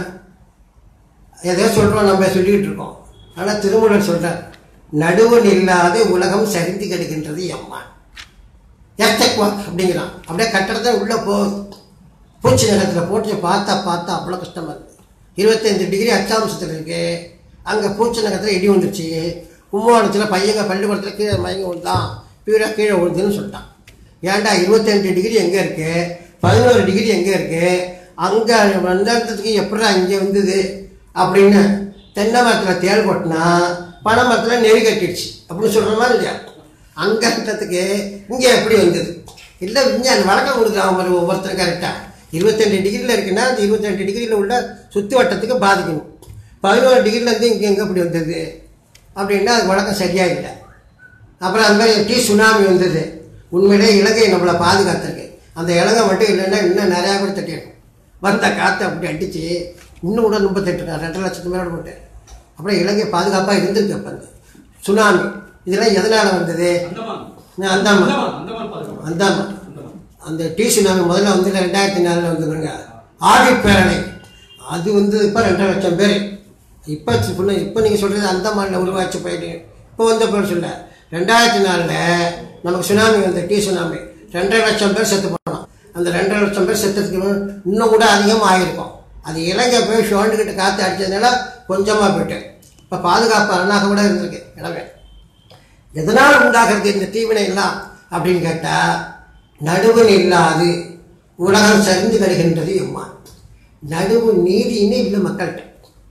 எதையோ சொல்கிறோம் நம்ம சொல்லிக்கிட்டு இருக்கோம் ஆனால் திருமூலர் சொல்கிறார் நடுவன் இல்லாத உலகம் சரிந்து கிடக்கின்றது எம்மா ஏட்டக்கு வாக்கு அப்படிங்கிறான் அப்படியே கட்டடத்தை உள்ளே போகுது பூச்சி நகரத்தில் போட்டு பார்த்தா பார்த்தா அவ்வளோ கஷ்டமாக இருக்குது இருபத்தைந்து டிகிரி அச்சாம்சத்தில் இருக்கு அங்கே பூச்சி நகரத்தில் இடி வந்துருச்சு கும்பகோணத்தில் பையங்க பள்ளிக்கூடத்தில் கீழே மயங்க விழுந்தான் பியூரா கீழே விழுதுன்னு சொல்லிட்டான் ஏன்டா இருபத்தெண்டு டிகிரி எங்கே இருக்கு பதினோரு டிகிரி எங்கே இருக்கு அங்கே வந்ததுக்கு எப்படா இங்கே வந்தது அப்படின்னு தென்னை மரத்தில் தேள் கொட்டினா பனை மரத்தில் நெறி கட்டிடுச்சு அப்படின்னு சொல்கிறோமா இல்லையா அங்கே இருக்கிறதுக்கு இங்கே எப்படி வந்தது இல்லை விஞ்ஞானி வழக்கம் கொடுக்குறாங்க பாரு ஒவ்வொருத்தரும் கரெக்டாக இருபத்தெண்டு டிகிரியில் இருக்குன்னா அந்த இருபத்தெண்டு டிகிரியில் உள்ள சுற்றி வட்டத்துக்கு பாதிக்கணும் பதினோரு டிகிரிலேருந்து இங்கே எங்கே இப்படி வந்தது அப்படின்னா அது வழக்கம் சரியா இல்லை அப்புறம் அந்த மாதிரி டீ சுனாமி வந்தது உண்மையிலே இலங்கை நம்மளை பாதுகாத்திருக்கு அந்த இலங்கை மட்டும் இல்லைன்னா இன்னும் நிறையா பேர் தட்டிடும் வந்த காற்று அப்படி அடித்து இன்னும் கூட முப்பத்தெட்டு ரெண்டரை லட்சத்து மேலே போட்டு அப்புறம் இலங்கை பாதுகாப்பாக இருந்திருக்கு அப்போ அந்த சுனாமி இதெல்லாம் எதனால் வந்தது அந்தமான் அந்தாமன் அந்தமான் அந்தமான் பாதுகாப்பு அந்தாமன் அந்தமான் அந்த டி சுனாமி முதல்ல வந்து ரெண்டாயிரத்தி நாலில் வந்துருங்க ஆடி பேரணை அது வந்து இப்போ ரெண்டரை லட்சம் பேர் இப்போ சொன்ன இப்போ நீங்கள் சொல்கிறது அந்தமானில் உருவாச்சு போயிட்டு இப்போ வந்த பேர் சொல்ல ரெண்டாயிரத்தி நாலில் நமக்கு சுனாமி வந்து டி சுனாமி ரெண்டரை லட்சம் பேர் செத்து போனோம் அந்த ரெண்டரை லட்சம் பேர் செத்துறதுக்கு இன்னும் கூட அதிகமாக ஆகிருக்கும் அது இலங்கை போய் ஷோண்டுக்கிட்டு காற்று அடித்ததுனால கொஞ்சமாக போயிட்டு இப்போ பாதுகாப்பு அரணாக கூட இருந்திருக்கு இடமே எதனால் உண்டாகிறது இந்த தீவினை எல்லாம் அப்படின்னு கேட்டால் நடுவன் இல்லாது உலகம் சரிந்து கிடக்கின்றது எம்மா நடுவு நீதின்னு இல்லை மக்கள்கிட்ட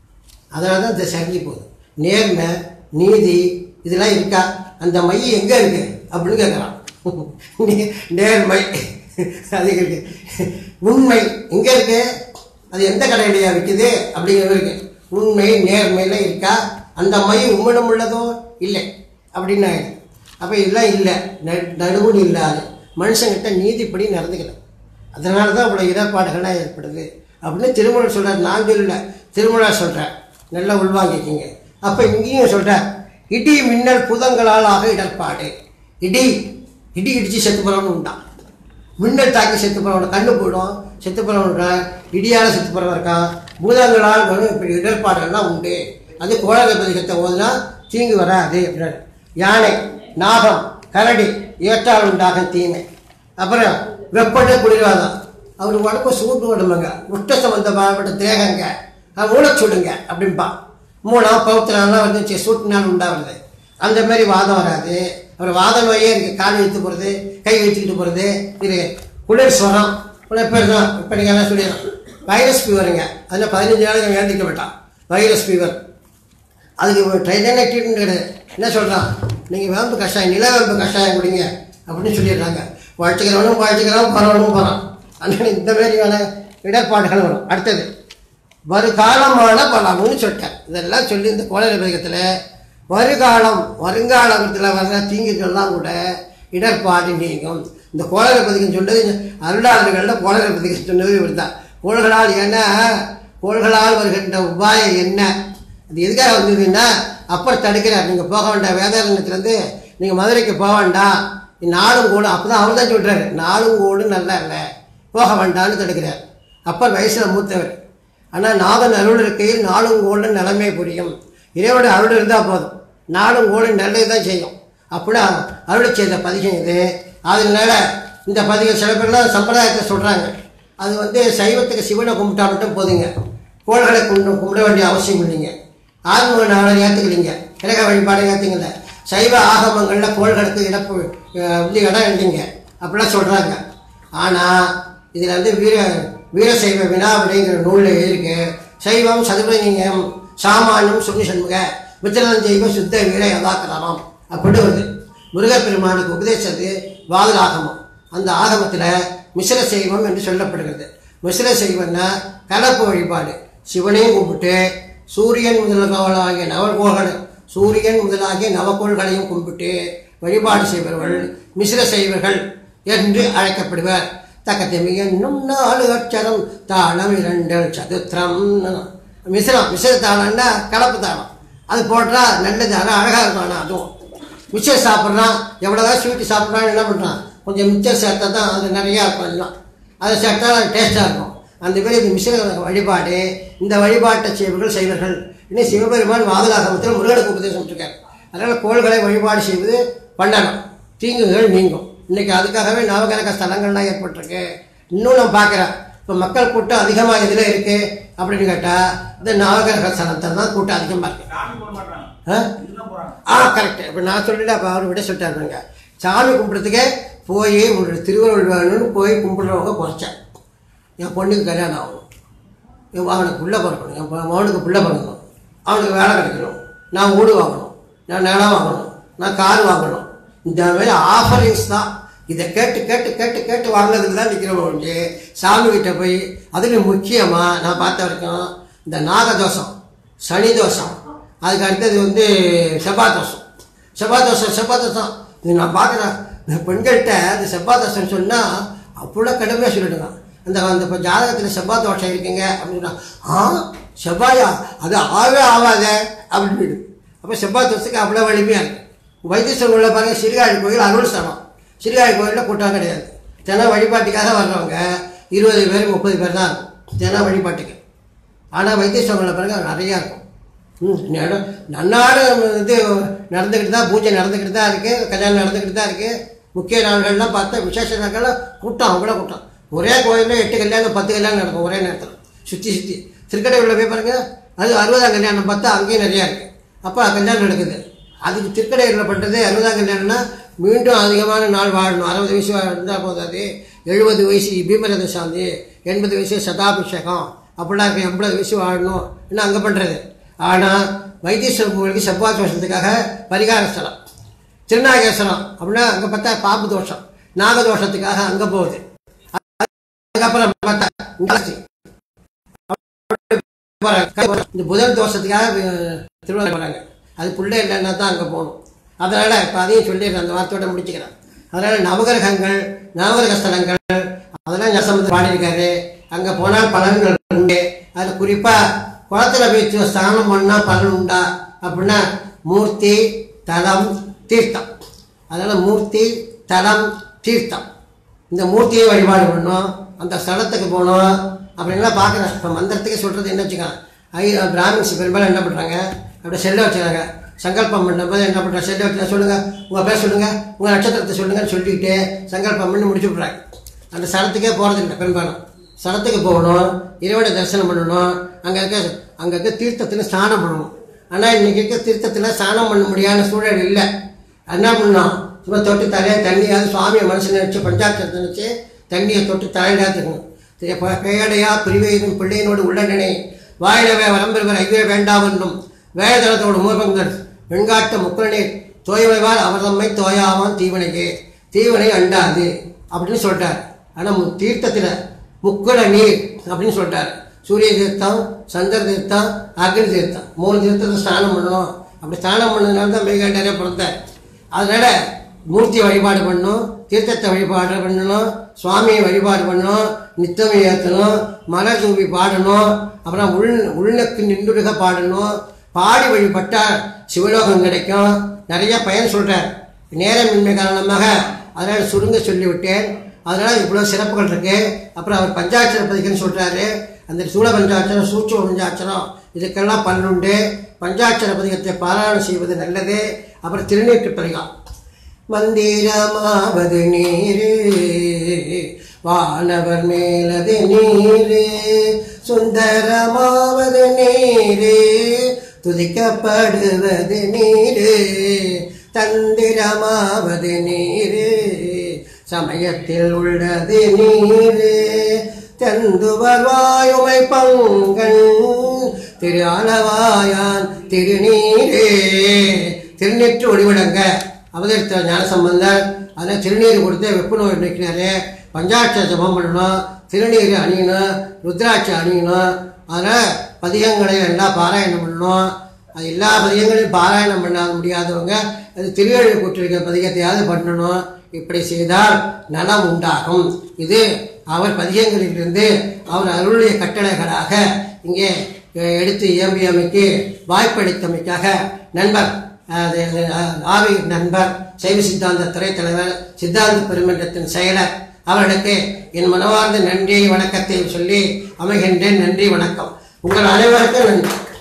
அதனால தான் இது சரிஞ்சு போகுது நேர்மை நீதி இதெல்லாம் இருக்கா அந்த மை எங்கே இருக்கு அப்படின்னு கேட்குறான் நே- நேர்மை அது இருக்கு உண்மை எங்கே இருக்கு அது எந்த கடையிலையா விற்குது அப்படிங்கிறது இருக்கு உண்மை நேர்மையில இருக்கா அந்த மை உம்மிடம் உள்ளதோ இல்லை அப்படின்னு ஆயிடுது அப்போ இதெல்லாம் இல்லை ந- நடுவுன்னு இல்லாது மனுஷங்கிட்ட நீதிப்படி நடந்துக்கணும் அதனால தான் இவ்வளோ இடர்பாடுகள்லாம் ஏற்படுது அப்படின்னு திருமணம் சொல்கிறார் நான் சொல்லல திருமணம் சொல்கிறேன் நல்லா உள்வாங்கிக்கிங்க அப்போ இங்கேயும் சொல்கிறார் இடி மின்னல் புதங்களால் ஆக இடர்பாடு இடி இடி இடித்து செத்து போகிறவனு உண்டான் மின்னல் தாக்கி செத்து போகிறவன் கண்ணு போயிடும் செத்து போகிறவன் இருக்கான் இடியால் செத்து போகிறவன் இருக்கான் பூதங்களால் வரும் இப்படி இடர்பாடுகள்லாம் உண்டு அது கோழக பதிகத்தை ஓதுனா தீங்கு வராது அப்படின்னாரு யானை நாகம் கரடி ஏற்றால் உண்டாகும் தீமை அப்புறம் வெப்பட குளிர்வாதம் அவர் உடம்பு சூட்டு உடம்புங்க உஷ்ட சம்பந்தப்பட்ட தேகங்க அது மூளைச்சுடுங்க அப்படின்பா மூலம் பௌத்திரம்லாம் வந்து சூட்டினால் உண்டாகிறது அந்த மாதிரி வாதம் வராது அப்புறம் வாத நோயே இருக்குது கால் வைத்து போகிறது கை வச்சுக்கிட்டு போகிறது இது குளிர் ஸ்வரம் குளிர் பேர் தான் இப்போ நீங்கள் எல்லாம் சொல்லிடலாம் வைரஸ் ஃபீவருங்க அதில் பதினஞ்சு நாளைக்கு வேந்திக்க மாட்டான் வைரஸ் ஃபீவர் அதுக்கு ட்ரைடனே ட்ரீட்மெண்ட் கிடையாது என்ன சொல்கிறான் நீங்கள் வேம்பு கஷாயம் நில வேம்பு கஷாயம் குடிங்க அப்படின்னு சொல்லிடுறாங்க வாழ்த்துக்கிறவனும் வாழ்த்துக்கிறான் போகிறவனும் போகிறான் அதனால் இந்த மாதிரியான இடர்பாடுகள் வரும் அடுத்தது வருகாலமான பலம்னு சொல்லிட்டார் இதெல்லாம் சொல்லி இந்த கோளர பதிகத்தில் வருகாலம் வருங்காலத்தில் வர்ற தீங்குகள்லாம் கூட இடர்பாடு நீங்கும் இந்த கோளர பதிகம் சொன்னது அருளாளர்களில் கோளர பதிகம் சொன்னது இவர் தான் கோள்களால் ஏன்னா கோள்களால் வருகின்ற உபாயம் என்ன அது எதுக்காக வந்ததுன்னா அப்புறம் தடுக்கிறார் நீங்கள் போக வேண்டாம் வேதாரண்யத்துலேருந்து நீங்கள் மதுரைக்கு போக வேண்டாம் நாளும் கூட அப்போ தான் அவர் தான் சொல்கிறாரு நாளும் கூடு நல்லா இல்லை போக வேண்டாம்னு தடுக்கிறார் அப்பர் வயசில் மூத்தவர் ஆனால் நாதன் அருள் இருக்கையில் நாளும் கோடு நிலைமை புரியும் இறைவனுடைய அருள் இருந்தால் போதும் நாளும் கோடு நல்லது தான் செய்யும் அப்படி அருள் செய்த பதிகம் இது அதனால இந்த பதிகம் சில பேர்லாம் சம்பிரதாயத்தை சொல்கிறாங்க அது வந்து சைவத்துக்கு சிவனை கும்பிட்டா மட்டும் போதுங்க கோள்களை கும்பிட கும்பிட வேண்டிய அவசியம் இல்லைங்க ஆன்மீக நாளை ஏற்றுக்கலீங்க கிரக வழிபாடு ஏற்றுக்கல சைவ ஆகமங்களில் கோள்களுக்கு இடப்பு அஹ், வந்து இடம் இல்லைங்க அப்படிலாம் சொல்கிறாங்க ஆனால் இதில் வந்து வீர வீரசைவ வினாவிடைங்கிற நூலில் இருக்கு சைவம் சதுரலிங்கம் சாமானியம் சுனி சண்முக வித்தலன் செய்வ சுத்த வீர யதாக்கிரமம் அப்படின்னு வருது முருகப்பெருமானுக்கு உபதேசது வாதல் ஆகமம் அந்த ஆகமத்தில் மிஸ்ர சைவம் என்று சொல்லப்படுகிறது மிஸ்ர சைவம்னா கலப்பு வழிபாடு சிவனையும் கும்பிட்டு சூரியன் முதலாகிய நவகோள்கள் சூரியன் முதலாகிய நவகோள்களையும் கும்பிட்டு வழிபாடு செய்பவர்கள் மிஸ்ர செய்வர்கள் என்று அழைக்கப்படுவர் தக்கத்தெமி என்னும் நாலு அச்சரம் தாளம் இரண்டு சதுத்திரம் மிஸ்ரம் மிஸ்ர தாளம்னா கலப்பு தாளம் அது போட்டா நல்லது ஆனால் அழகாக இருக்கும் ஆனால் அதுவும் மிச்சர் சாப்பிட்றான் எவ்வளோதான் ஸ்வீட்டு சாப்பிட்றான்னு என்ன பண்ணுறான் கொஞ்சம் மிச்சர் சேர்த்தா தான் அது நிறையா இருக்கும் எல்லாம் அதை சேர்த்தா அது டேஸ்ட்டாக இருக்கும் அந்த மாதிரி இது மிஸ்ர வழிபாடு இந்த வழிபாட்டை செய்வர்கள் செய்வர்கள் இன்னும் சிவபெருமான் வாதலாகமத்தில் முருகனுக்கு உபதேசம் இருக்கார் அதனால் கோள்களை வழிபாடு செய்வது பண்ணணும் தீங்குகள் நீங்கும் இன்னைக்கு அதுக்காகவே நவகிரக ஸ்தலங்கள்லாம் ஏற்பட்டிருக்கு இன்னும் நான் பார்க்குறேன் இப்போ மக்கள் கூட்டம் அதிகமாக எதில் இருக்குது அப்படின்னு கேட்டால் இந்த நவகிரக ஸ்தலத்தை தான் கூட்டம் அதிகமாக இருக்கு சாமி போட மாட்டாங்க ஆ இதுதான் போறாங்க ஆ கரெக்ட் இப்போ நான் சொல்லிட்டு அப்போ அவர் விட சொல்லிட்டாருங்க சாமி கும்பிட்றதுக்கே போய் உங்களோட திருவருள் வேணும்னு போய் கும்பிட்றவங்க குறைச்சேன் என் பொண்ணுக்கு கல்யாணம் ஆகணும் என் அவனுக்கு புள்ள பிறக்கணும் என் ப- மகனுக்கு புள்ள பிறக்கணும் அவனுக்கு வேலை கிடைக்கணும் நான் வீடு வாங்கணும் நான் நிலம் வாங்கணும் நான் கார் வாங்கணும் இந்த மாதிரி ஆஃபரிங்ஸ் தான் இதை கேட்டு கேட்டு கேட்டு கேட்டு வாங்கினதுக்கு தான் நிற்கிறவங்க ஒழிஞ்சு சாமி கிட்ட போய் அதுலேயும் முக்கியமாக நான் பார்த்த வரைக்கும் இந்த நாகதோஷம் சனி தோஷம் அதுக்கு அடுத்தது வந்து செவ்வாய் தோஷம் செவ்வாய் தோஷம் செவ்வாய் தோஷம் இது நான் பார்க்குறேன் இந்த பெண்கள்கிட்ட இந்த செவ்வாய் தோஷம் சொன்னால் அவ்வளோ கடுமையாக சொல்லிடுங்க அந்த அந்த இப்போ ஜாதகத்தில் செவ்வாய் தோஷம் இருக்குங்க அப்படின்னா ஆ செவ்வாயா அது ஆவே ஆகாதே அப்படின்னு அப்போ செவ்வாய் தோஷத்துக்கு அவ்வளோ வலிமையாக இருக்கு வைத்தீஸ்வரன் உள்ள பாருங்க சிறுகாழி கோயில் அருள் ஸ்தலம் சிறுகாழி கோயிலில் கூட்டம் கிடையாது தினம் வழிபாட்டுக்காக வர்றவங்க இருபது பேர் முப்பது பேர் தான் இருக்கும் தினம் வழிபாட்டுக்கு ஆனால் வைத்தீஸ்வரனில் பாருங்க நிறையா இருக்கும் ம், நட- நன்னாடு இது நடந்துக்கிட்டு தான் பூஜை நடந்துக்கிட்டு தான் இருக்குது கல்யாணம் நடந்துக்கிட்டு தான் இருக்குது முக்கிய நாள்கள்லாம் பார்த்தா விசேஷ நாட்கள்லாம் கூட்டம் அவ்வளோ கூட்டம் ஒரே கோயிலில் எட்டு கல்யாணம் பத்து கல்யாணம் நடக்கும் ஒரே நேரத்தில் சுற்றி சுற்றி திருக்கடையூரில் போய் பாருங்க அது அறுபதாம் கல்யாணம் பார்த்தா அங்கேயும் நிறையா இருக்குது அப்போ கல்யாணம் நடக்குது அதுக்கு திருக்கடையூரில் பண்ணுறது அறுபதாம் கல்யாணம்னா மீண்டும் அதிகமான நாள் வாழணும் அறுபது வயசு இருந்தால் போதாது எழுபது வயசு பீமரத சாந்தி எண்பது வயசு சதாபிஷேகம் அப்படிலாம் இருக்கு எண்பது வயசு வாழணும் இன்னும் அங்கே பண்ணுறது ஆனால் வைத்தீஸ்வரர் கோவிலுக்கு செவ்வாய் தோஷத்துக்காக பரிகார ஸ்தலம் திருநாகேஸ்வரம் அப்படின்னா அங்கே பார்த்தா பாம்பு தோஷம் நாகதோஷத்துக்காக அங்கே போகுது அதுக்கப்புறம் பார்த்தா இங்காசி. இந்த புதன் தோஷத்துக்காக அஹ், திருவண்ணாமலை போகிறாங்க அது பிள்ளை இல்லைன்னா தான் அங்கே போகணும் அதனால் இப்போ அதையும் சொல்லிடுறேன் அந்த வார்த்தையோட முடிச்சுக்கிறேன் அதனால் நவகிரகங்கள் நவகிரக ஸ்தலங்கள் அதெல்லாம் ஞாசமத்து பாடியிருக்காரு அங்கே போனால் பலன்கள் உண்டு அது குறிப்பாக குளத்துல போய் ஸ்நானம் பண்ணால் பலன் உண்டா அப்படின்னா மூர்த்தி தலம் தீர்த்தம் அதனால் மூர்த்தி தலம் தீர்த்தம் இந்த மூர்த்தியை வழிபாடு பண்ணோம் அந்த ஸ்தலத்துக்கு போனோம் அப்படின்லாம் பார்க்குறேன் இப்போ மந்திரத்துக்கே சொல்கிறது என்ன வச்சுக்கலாம் ஐ பிராமின்ஸ் பெரும்பாலும் என்ன பண்ணுறாங்க அப்படியே செல்ல வச்சுக்கிறாங்க சங்கல்பம் பண்ணும்போது என்ன பண்ணுறாங்க செல்ல வச்சு சொல்லுங்கள் உங்கள் பேர் சொல்லுங்கள் உங்கள் நட்சத்திரத்தை சொல்லுங்கன்னு சொல்லிட்டு சங்கல்பம் பண்ணி முடிச்சு விட்றாங்க அந்த ஸ்தலத்துக்கே போகிறது இல்லை பெரும்பாலும் ஸ்தலத்துக்கு போகணும் இறைவனை தரிசனம் பண்ணணும் அங்கே இருக்க அங்கே இருக்க தீர்த்தத்தில் ஸ்நானம் பண்ணணும் ஆனால் இன்னைக்கு இருக்க தீர்த்தத்தில் ஸ்நானம் பண்ண முடியாத சூழல் இல்லை என்ன பண்ணோம் சும்மா தொட்டு தலையை தண்ணியாவது சுவாமியை மனசில் நினச்சி பஞ்சாட்சத்தை நினச்சி தண்ணியை தொட்டு தலையிடாத்துக்கணும் பேடையா பிரிவையினும் பிள்ளையினோடு உள்ளனே வாயிலவே வரம்பெறுவர் ஐவே வேண்டாம் என்னும் வேதனத்தோடு மூர்பங்கள் வெண்காட்ட முக்கணீர் தோய்மைவால் அவர் தம்மை தோயாவான் தீவனையே தீவனை அண்டாது அப்படின்னு சொல்லிட்டார் ஆனால் தீர்த்தத்தில் முக்கட நீர் அப்படின்னு சொல்லிட்டார் சூரிய தீர்த்தம் சந்திர தீர்த்தம் அக்னி தீர்த்தம் மூணு தீர்த்தத்தை ஸ்நானம் பண்ணணும் அப்படி ஸ்நானம் பண்ணதுனால தான் மெய்கண்டரே பிறந்தார் அதனால மூர்த்தி வழிபாடு பண்ணணும் தீர்த்தத்தை வழிபாடு பண்ணணும் சுவாமியை வழிபாடு பண்ணணும் நித்தமை ஏற்றணும் மலை தூவி பாடணும் அப்புறம் உள் உள்நக்கு நின்றுடுக பாடணும் பாடி வழிபட்டால் சிவலோகம் கிடைக்கும் நிறைய பயன் சொல்றார் நேரமின்மை காரணமாக அதனால் சுருங்க சொல்லிவிட்டேன் அதனால் இவ்வளோ சிறப்புகள் இருக்கு அப்புறம் அவர் பஞ்சாட்சர பதிகன்னு சொல்றாரு அந்த சூழ பஞ்சாட்சரம் சூட்ச பஞ்சாட்சரம் இதுக்கெல்லாம் பலனுண்டு பஞ்சாட்சர பதிகத்தை பாராயணம் செய்வது நல்லது அப்புறம் திருநீட்டு பதிகம் மந்திரமாவது நீரு வானவர் மேலது நீரு சுந்தரமாவது நீரு துதிக்கப்படுவது நீரு தந்திரமாவது நீரு சமயத்தில் உள்ளது நீரு தெந்துவர் வாயுமை பங்கன் திரு அளவாயான் திருநீரே திருநீற்று ஒளிவிடங்க அவதரித்த ஞானசம்பந்தர் அதில் திருநீர் கொடுத்து வெப்பநோய் நிற்கிறாரு பஞ்சாட்ச ஜபம் பண்ணணும் திருநீர் அணியணும் ருத்ராட்சம் அணியணும் அதில் பதிகங்களை எல்லாம் பாராயணம் பண்ணணும் அது எல்லா பதிகங்களையும் பாராயணம் பண்ண முடியாதவங்க அது திருவள்ளுவர் கூட்டிருக்க பதிகத்தையாவது பண்ணணும் இப்படி செய்தால் நலம் உண்டாகும் இது அவர் பதிகங்களிலிருந்து அவர் அருளிய கட்டளைகளாக இங்கே அஹ், எடுத்து இயம்பியமைக்கு வாய்ப்பளித்தமைக்காக நண்பர் அது, அஹ், ஆவி நண்பர் சைவ சித்தாந்த துறை தலைவர் சித்தாந்த பெருமன்றத்தின் செயலர் அவர்களுக்கு என் மனவார்ந்த நன்றி வணக்கத்தை சொல்லி அமைகின்றேன் நன்றி வணக்கம் உங்கள் அனைவருக்கும் நன்றி